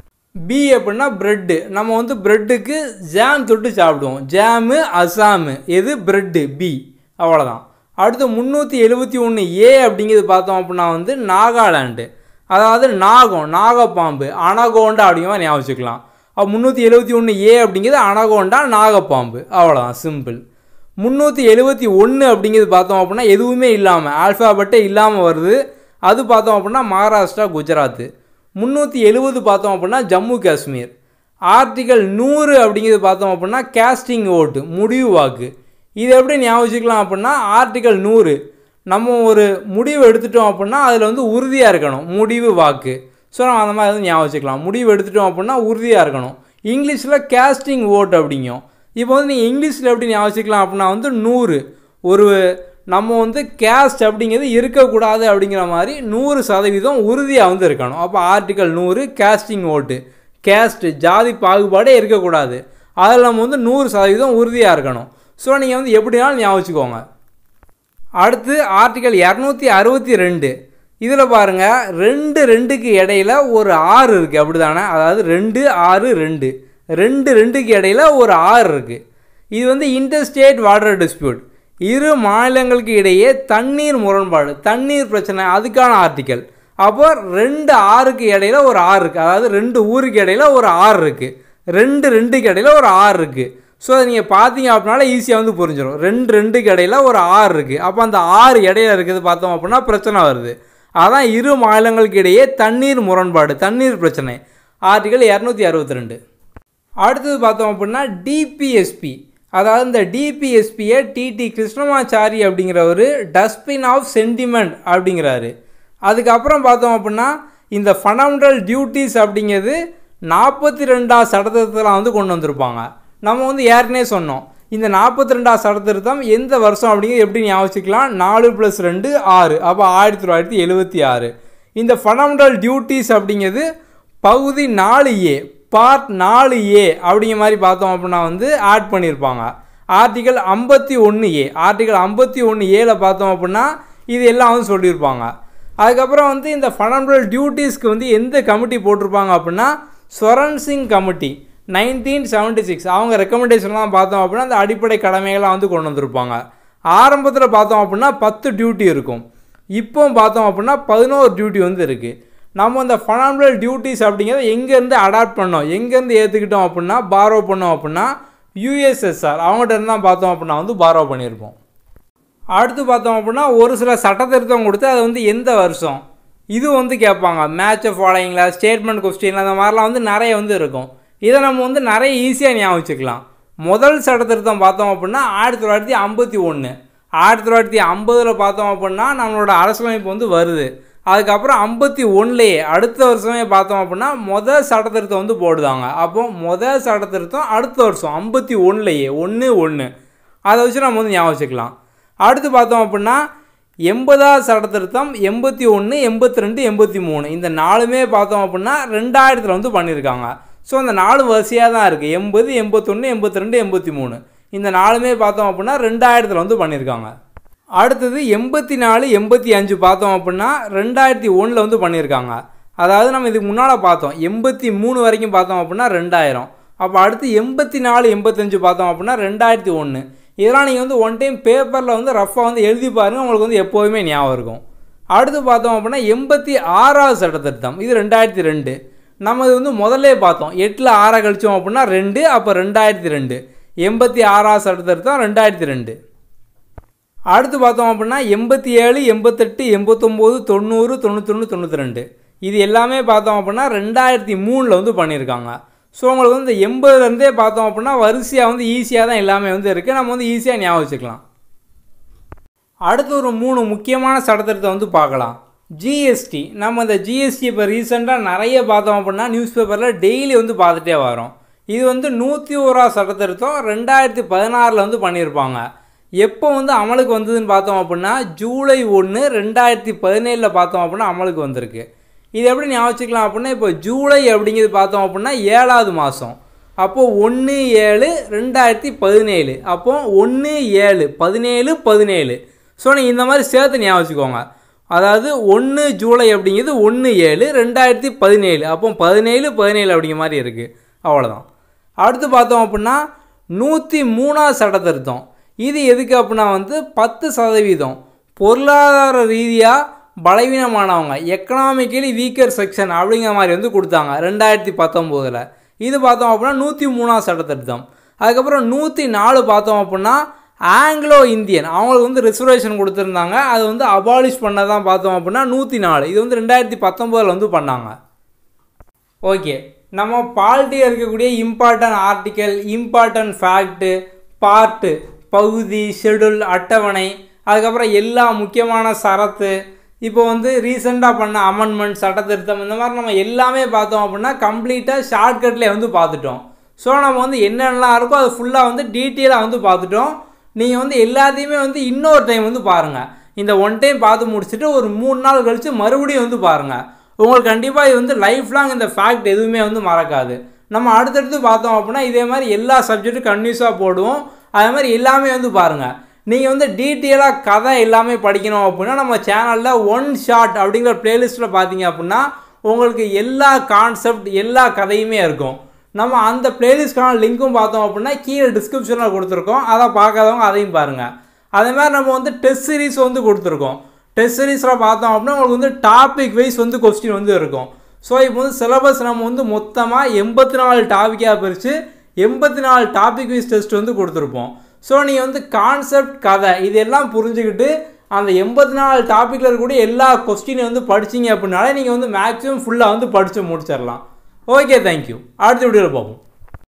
பி அப்படின்னா ப்ரெட்டு நம்ம வந்து ப்ரெட்டுக்கு ஜாம் தொட்டு சாப்பிடுவோம் ஜாமு அசாமு எது ப்ரெட்டு பி அவ்வளோதான் அடுத்து முந்நூற்றி எழுபத்தி ஒன்று ஏ அப்படிங்கிறது பார்த்தோம் அப்படின்னா வந்து நாகாலாண்டு அதாவது நாகம் நாகப்பாம்பு அனகோண்டா அப்படிங்கிற ஞாபகம் வச்சுக்கலாம் அப்போ முந்நூற்றி எழுபத்தி ஒன்று ஏ அப்படிங்கிறது அனகோண்டா நாகப்பாம்பு அவ்வளோதான் சிம்பிள் முந்நூற்றி எழுபத்தி ஒன்று அப்படிங்கிறது பார்த்தோம் அப்படின்னா எதுவுமே இல்லாமல் ஆல்ஃபாபெட்டே இல்லாமல் வருது அது பார்த்தோம் அப்படின்னா மகாராஷ்டிரா குஜராத்து முந்நூற்றி எழுபது பார்த்தோம் அப்படின்னா ஜம்மு காஷ்மீர் ஆர்டிகல் நூறு அப்படிங்கிறது பார்த்தோம் அப்படின்னா கேஸ்டிங் ஓட்டு முடிவு வாக்கு இது எப்படி ஞாபகம் வச்சுக்கலாம் அப்படின்னா ஆர்டிகல் நூறு நம்ம ஒரு முடிவு எடுத்துட்டோம் அப்படின்னா அதில் வந்து உறுதியாக இருக்கணும் முடிவு வாக்கு ஸோ நம்ம அந்த மாதிரி வந்து ஞாபகம் வச்சுக்கலாம் முடிவு எடுத்துட்டோம் அப்படின்னா உறுதியாக இருக்கணும் இங்கிலீஷில் கேஸ்டிங் ஓட் அப்படிங்கும் இப்போ வந்து நீங்கள் இங்கிலீஷில் எப்படி ஞாபகம் வச்சுக்கலாம் அப்படின்னா வந்து நூறு ஒரு நம்ம வந்து கேஸ்ட் அப்படிங்கிறது இருக்கக்கூடாது அப்படிங்கிற மாதிரி நூறு சதவீதம் உறுதியாக வந்து இருக்கணும் அப்போ ஆர்டிக்கல் நூறு கேஸ்டிங் ஓட்டு கேஸ்ட்டு ஜாதி பாகுபாடே இருக்கக்கூடாது அதில் நம்ம வந்து நூறு சதவீதம் உறுதியாக இருக்கணும் ஸோ நீங்கள் வந்து எப்படினாலும் ஞாபகம் வச்சுக்கோங்க அடுத்து ஆர்டிக்கல் இரநூத்தி அறுபத்தி ரெண்டு இதில் பாருங்கள் ரெண்டு ரெண்டுக்கு இடையில ஒரு ஆறு இருக்குது அப்படி தானே அதாவது ரெண்டு ஆறு ரெண்டு ரெண்டு ரெண்டுக்கு இடையில ஒரு ஆறு இருக்குது இது வந்து இன்டர்ஸ்டேட் வாட்டர் டிஸ்பியூட் இரு மாநிலங்களுக்கு இடையே தண்ணீர் முரண்பாடு தண்ணீர் பிரச்சனை அதுக்கான ஆர்டிக்கல் அப்போ ரெண்டு ஆறுக்கு இடையில ஒரு ஆறு இருக்குது அதாவது ரெண்டு ஊருக்கு இடையில ஒரு ஆறு இருக்குது ரெண்டு ரெண்டுக்கு இடையில ஒரு ஆறு இருக்குது ஸோ அதை நீங்கள் பார்த்தீங்க அப்படின்னால ஈஸியாக வந்து புரிஞ்சிடும் ரெண்டு ரெண்டுக்கு இடையில ஒரு ஆறு இருக்குது அப்போ அந்த ஆறு இடையில இருக்குது பார்த்தோம் அப்படின்னா பிரச்சனை வருது அதான் இரு மாநிலங்களுக்கு இடையே தண்ணீர் முரண்பாடு தண்ணீர் பிரச்சனை ஆர்டிகல் இரநூத்தி அறுபத்தி ரெண்டு அடுத்தது பார்த்தோம் அப்படின்னா டிபிஎஸ்பி அதாவது இந்த டிபிஎஸ்பியை டிடி கிருஷ்ணமாச்சாரி அப்படிங்கிறவர் டஸ்ட்பின் ஆஃப் சென்டிமெண்ட் அப்படிங்கிறாரு அதுக்கப்புறம் பார்த்தோம் அப்படின்னா இந்த ஃபண்டமெண்டல் டியூட்டிஸ் அப்படிங்கிறது நாற்பத்தி ரெண்டாவது சட்டத்திட்டத்தில் வந்து கொண்டு வந்திருப்பாங்க நம்ம வந்து ஏற்கனவே சொன்னோம் இந்த நாற்பத்தி ரெண்டாவது சட்டத்திருத்தம் எந்த வருஷம் அப்படிங்கிறது எப்படி ஞாபகம் வச்சுக்கலாம் நாலு ப்ளஸ் ரெண்டு ஆறு அப்போ ஆயிரத்தி தொள்ளாயிரத்தி எழுபத்தி ஆறு இந்த ஃபண்டமெண்டல் டியூட்டிஸ் அப்படிங்கிறது பகுதி நாலு ஏ பார்ட் நாலு ஏ அப்படிங்கிற மாதிரி பார்த்தோம் அப்படின்னா வந்து ஆட் பண்ணியிருப்பாங்க ஆர்டிகல் ஐம்பத்தி ஒன்று ஏ ஆர்டிகல் ஐம்பத்தி ஒன்று ஏல பார்த்தோம் அப்படின்னா இது எல்லாம் வந்து சொல்லியிருப்பாங்க அதுக்கப்புறம் வந்து இந்த ஃபண்டமெண்டல் டியூட்டிஸ்க்கு வந்து எந்த கமிட்டி போட்டிருப்பாங்க அப்படின்னா Swaran Singh committee nineteen seventy six அவங்க ரெக்கமெண்டேஷன்லாம் பார்த்தோம் அப்படின்னா அந்த அடிப்படை கடமைகள்லாம் வந்து கொண்டு வந்திருப்பாங்க ஆரம்பத்தில் பார்த்தோம் அப்படின்னா பத்து டியூட்டி இருக்கும் இப்போ பார்த்தோம் அப்படின்னா பதினோரு டியூட்டி வந்து இருக்குது நம்ம இந்த ஃபனாமினல் டியூட்டிஸ் அப்படிங்கிறத எங்கேருந்து அடாப்ட் பண்ணோம் எங்கேருந்து ஏற்றுக்கிட்டோம் அப்படின்னா பாரோ பண்ணோம் அப்படின்னா யூஎஸ்எஸ்ஆர் அவங்ககிட்ட இருந்து தான் பார்த்தோம் அப்படின்னா வந்து பாரோ பண்ணியிருப்போம் அடுத்து பார்த்தோம் அப்படின்னா ஒரு சில சட்டத்திருத்தம் கொடுத்து அது வந்து எந்த வருஷம் இது வந்து கேட்பாங்க மேட்ச் ஃபாலோயிங்கில் ஸ்டேட்மெண்ட் கொஸ்டின் அந்த மாதிரிலாம் வந்து நிறைய வந்து இருக்கும் இதை நம்ம வந்து நிறைய ஈஸியாக ஞாபகம் வச்சுக்கலாம் முதல் சட்டத்திருத்தம் பார்த்தோம் அப்படின்னா ஆயிரத்தி தொள்ளாயிரத்தி ஐம்பத்தி ஒன்று ஆயிரத்தி தொள்ளாயிரத்தி ஐம்பதில் பார்த்தோம் அப்படின்னா நம்மளோட அரசியலமைப்பு வந்து வருது அதுக்கப்புறம் ஐம்பத்தி ஒன்றுலேயே அடுத்த வருஷமே பார்த்தோம் அப்படின்னா முதல் சட்டத்திருத்தம் வந்து போடுதாங்க அப்போ முதல் சட்டத்திருத்தம் அடுத்த வருஷம் ஐம்பத்தி ஒன்றுலேயே ஒன்று ஒன்று அதை வச்சு நம்ம வந்து ஞாபகம் வச்சுக்கலாம் அடுத்து பார்த்தோம் அப்படின்னா எண்பதாவது சட்டத்திருத்தம் எண்பத்தி ஒன்று எண்பத்தி ரெண்டு எண்பத்தி மூணு இந்த நாலுமே பார்த்தோம் அப்படின்னா ரெண்டாயிரத்தில் வந்து பண்ணியிருக்காங்க ஸோ அந்த நாலு வரிசையாக தான் இருக்குது எண்பது எண்பத்தொன்று எண்பத்தி ரெண்டு எண்பத்தி மூணு இந்த நாலுமே பார்த்தோம் அப்படின்னா ரெண்டாயிரத்தில் வந்து பண்ணியிருக்காங்க அடுத்தது எண்பத்தி நாலு எண்பத்தி அஞ்சு பார்த்தோம் அப்படின்னா ரெண்டாயிரத்தி ஒன்றில் வந்து பண்ணியிருக்காங்க அதாவது நம்ம இதுக்கு முன்னால் பார்த்தோம் எண்பத்தி மூணு வரைக்கும் பார்த்தோம் அப்படின்னா ரெண்டாயிரம் அப்போ அடுத்து எண்பத்தி நாலு எண்பத்தஞ்சு பார்த்தோம் அப்படின்னா ரெண்டாயிரத்தி ஒன்று இதெல்லாம் நீங்கள் வந்து ஒன் டைம் பேப்பரில் வந்து ரஃபாக வந்து எழுதி பாருங்கள் உங்களுக்கு வந்து எப்போதுமே ஞாபகம் இருக்கும் அடுத்து பார்த்தோம் அப்படின்னா எண்பத்தி ஆறாவது சட்டத்திருத்தம் இது ரெண்டாயிரத்தி ரெண்டு நம்ம இது வந்து முதல்ல பார்த்தோம் எட்டில் ஆறாக கழிச்சோம் அப்படின்னா ரெண்டு அப்போ ரெண்டாயிரத்தி ரெண்டு எண்பத்தி ஆறாவது சட்டத்திருத்தம் ரெண்டாயிரத்தி ரெண்டு அடுத்து பார்த்தோம் அப்படின்னா எண்பத்தி ஏழு எண்பத்தெட்டு எண்பத்தொம்போது தொண்ணூறு தொண்ணூத்தொன்று தொண்ணூற்றி ரெண்டு இது எல்லாமே பார்த்தோம் அப்படின்னா ரெண்டாயிரத்தி மூணில் வந்து பண்ணியிருக்காங்க ஸோ உங்களுக்கு வந்து இந்த எண்பதுலேருந்தே பார்த்தோம் அப்படின்னா வரிசையாக வந்து ஈஸியாக தான் எல்லாமே வந்து இருக்குது நம்ம வந்து ஈஸியாக ஞாபகம் வச்சுக்கலாம் அடுத்து ஒரு மூணு முக்கியமான சட்டத்திட்டத்தை வந்து பார்க்கலாம் ஜிஎஸ்டி நம்ம இந்த ஜிஎஸ்டி இப்போ ரீசெண்டாக நிறைய பார்த்தோம் அப்படின்னா நியூஸ் பேப்பரில் டெய்லி வந்து பார்த்துட்டே வரோம் இது வந்து நூற்றி ஓரா சட்டத்திருத்தம் ரெண்டாயிரத்தி பதினாறில் வந்து பண்ணியிருப்பாங்க எப்போ வந்து அமலுக்கு வந்ததுன்னு பார்த்தோம் அப்படின்னா ஜூலை ஒன்று ரெண்டாயிரத்தி பதினேழில் பார்த்தோம் அப்படின்னா அமலுக்கு வந்திருக்கு இது எப்படி ஞாபகம் வச்சுக்கலாம் அப்படின்னா இப்போ ஜூலை அப்படிங்கிறது பார்த்தோம் அப்படின்னா ஏழாவது மாதம் அப்போது ஒன்று ஏழு ரெண்டாயிரத்தி பதினேழு அப்போது ஒன்று ஏழு பதினேழு பதினேழு ஸோ நீங்கள் இந்த மாதிரி சேர்த்து ஞாபகம் வச்சுக்கோங்க அதாவது ஒன்று ஜூலை அப்படிங்கிறது ஒன்று ஏழு ரெண்டாயிரத்தி பதினேழு அப்போ பதினேழு பதினேழு அப்படிங்கிற மாதிரி இருக்குது அவ்வளோதான் அடுத்து பார்த்தோம் அப்படின்னா நூற்றி மூணாவது சட்ட திருத்தம் இது எதுக்கு அப்படின்னா வந்து பத்து சதவீதம் பொருளாதார ரீதியாக பலவீனமானவங்க எக்கனாமிக்கலி வீக்கர் செக்ஷன் அப்படிங்கிற மாதிரி வந்து கொடுத்தாங்க ரெண்டாயிரத்தி பத்தொம்போதில் இது பார்த்தோம் அப்படின்னா நூற்றி மூணாவது சட்ட திருத்தம் அதுக்கப்புறம் நூற்றி நாலு பார்த்தோம் அப்படின்னா ஆங்கிலோ இந்தியன் அவங்களுக்கு வந்து ரிசர்வேஷன் கொடுத்துருந்தாங்க அது வந்து அபாலிஷ் பண்ணதான் பார்த்தோம் அப்படின்னா நூற்றி நாலு இது வந்து ரெண்டாயிரத்தி பத்தொம்போதில் வந்து பண்ணாங்க ஓகே நம்ம பால்ட்டியில் இருக்கக்கூடிய important article important fact part பகுதி ஷெடியூல் அட்டவணை அதுக்கப்புறம் எல்லா முக்கியமான சரத்து இப்போ வந்து ரீசெண்டாக பண்ண அமெண்ட்மெண்ட் சட்டத்திருத்தம் இந்த மாதிரி நம்ம எல்லாமே பார்த்தோம் அப்படின்னா கம்ப்ளீட்டாக ஷார்ட்கட்லேயே வந்து பார்த்துட்டோம் ஸோ நம்ம வந்து என்னென்னலாம் இருக்கோ அது ஃபுல்லாக வந்து டீட்டெயிலாக வந்து பார்த்துட்டோம் நீங்கள் வந்து எல்லாத்தையுமே வந்து இன்னொரு டைம் வந்து பாருங்கள் இந்த ஒன் டைம் பார்த்து முடிச்சுட்டு ஒரு மூணு நாள் கழித்து மறுபடியும் வந்து பாருங்கள் உங்களுக்கு கண்டிப்பாக இது வந்து லைஃப் லாங் இந்த ஃபேக்ட் எதுவுமே வந்து மறக்காது நம்ம அடுத்தடுத்து பார்த்தோம் அப்படின்னா இதே மாதிரி எல்லா சப்ஜெக்ட்டும் கன்யூஸாக போடுவோம் அதே மாதிரி எல்லாமே வந்து பாருங்கள் நீங்கள் வந்து டீட்டெயிலாக கதை எல்லாமே படிக்கணும் அப்படின்னா நம்ம சேனலில் ஒன் ஷாட் அப்படிங்கிற ப்ளேலிஸ்ட்டில் பார்த்தீங்க அப்படின்னா உங்களுக்கு எல்லா கான்செப்ட் எல்லா கதையுமே இருக்கும் நம்ம அந்த பிளேலிஸ்ட்கான லிங்க்கும் பார்த்தோம் அப்படின்னா கீழே டிஸ்கிரிப்ஷனில் கொடுத்துருக்கோம் அதை பார்க்காதவங்க அதையும் பாருங்கள் அதே மாதிரி நம்ம வந்து டெஸ்ட் சீரிஸ் வந்து கொடுத்துருக்கோம் டெஸ்ட் சீரீஸில் பார்த்தோம் அப்படின்னா உங்களுக்கு வந்து டாபிக் வைஸ் வந்து கொஸ்டின் வந்து இருக்கும் ஸோ இப்போ வந்து சிலபஸ் நம்ம வந்து மொத்தமாக எண்பத்தி நாலு டாப்பிக்காக பிரித்து எண்பத்தி நாலு டாபிக் வைஸ் டெஸ்ட் வந்து கொடுத்துருப்போம் ஸோ நீங்கள் வந்து கான்செப்ட் கதை இதெல்லாம் புரிஞ்சுக்கிட்டு அந்த எண்பத்தி நாலு டாப்பிக்கில் இருக்கக்கூடிய எல்லா கொஸ்டினையும் வந்து படிச்சிங்க அப்படின்னாலே நீங்கள் வந்து மேக்ஸிமம் ஃபுல்லாக வந்து படித்து முடிச்சிடலாம் ஓகே தேங்க்யூ அடுத்த வீடியோவில் பார்ப்போம்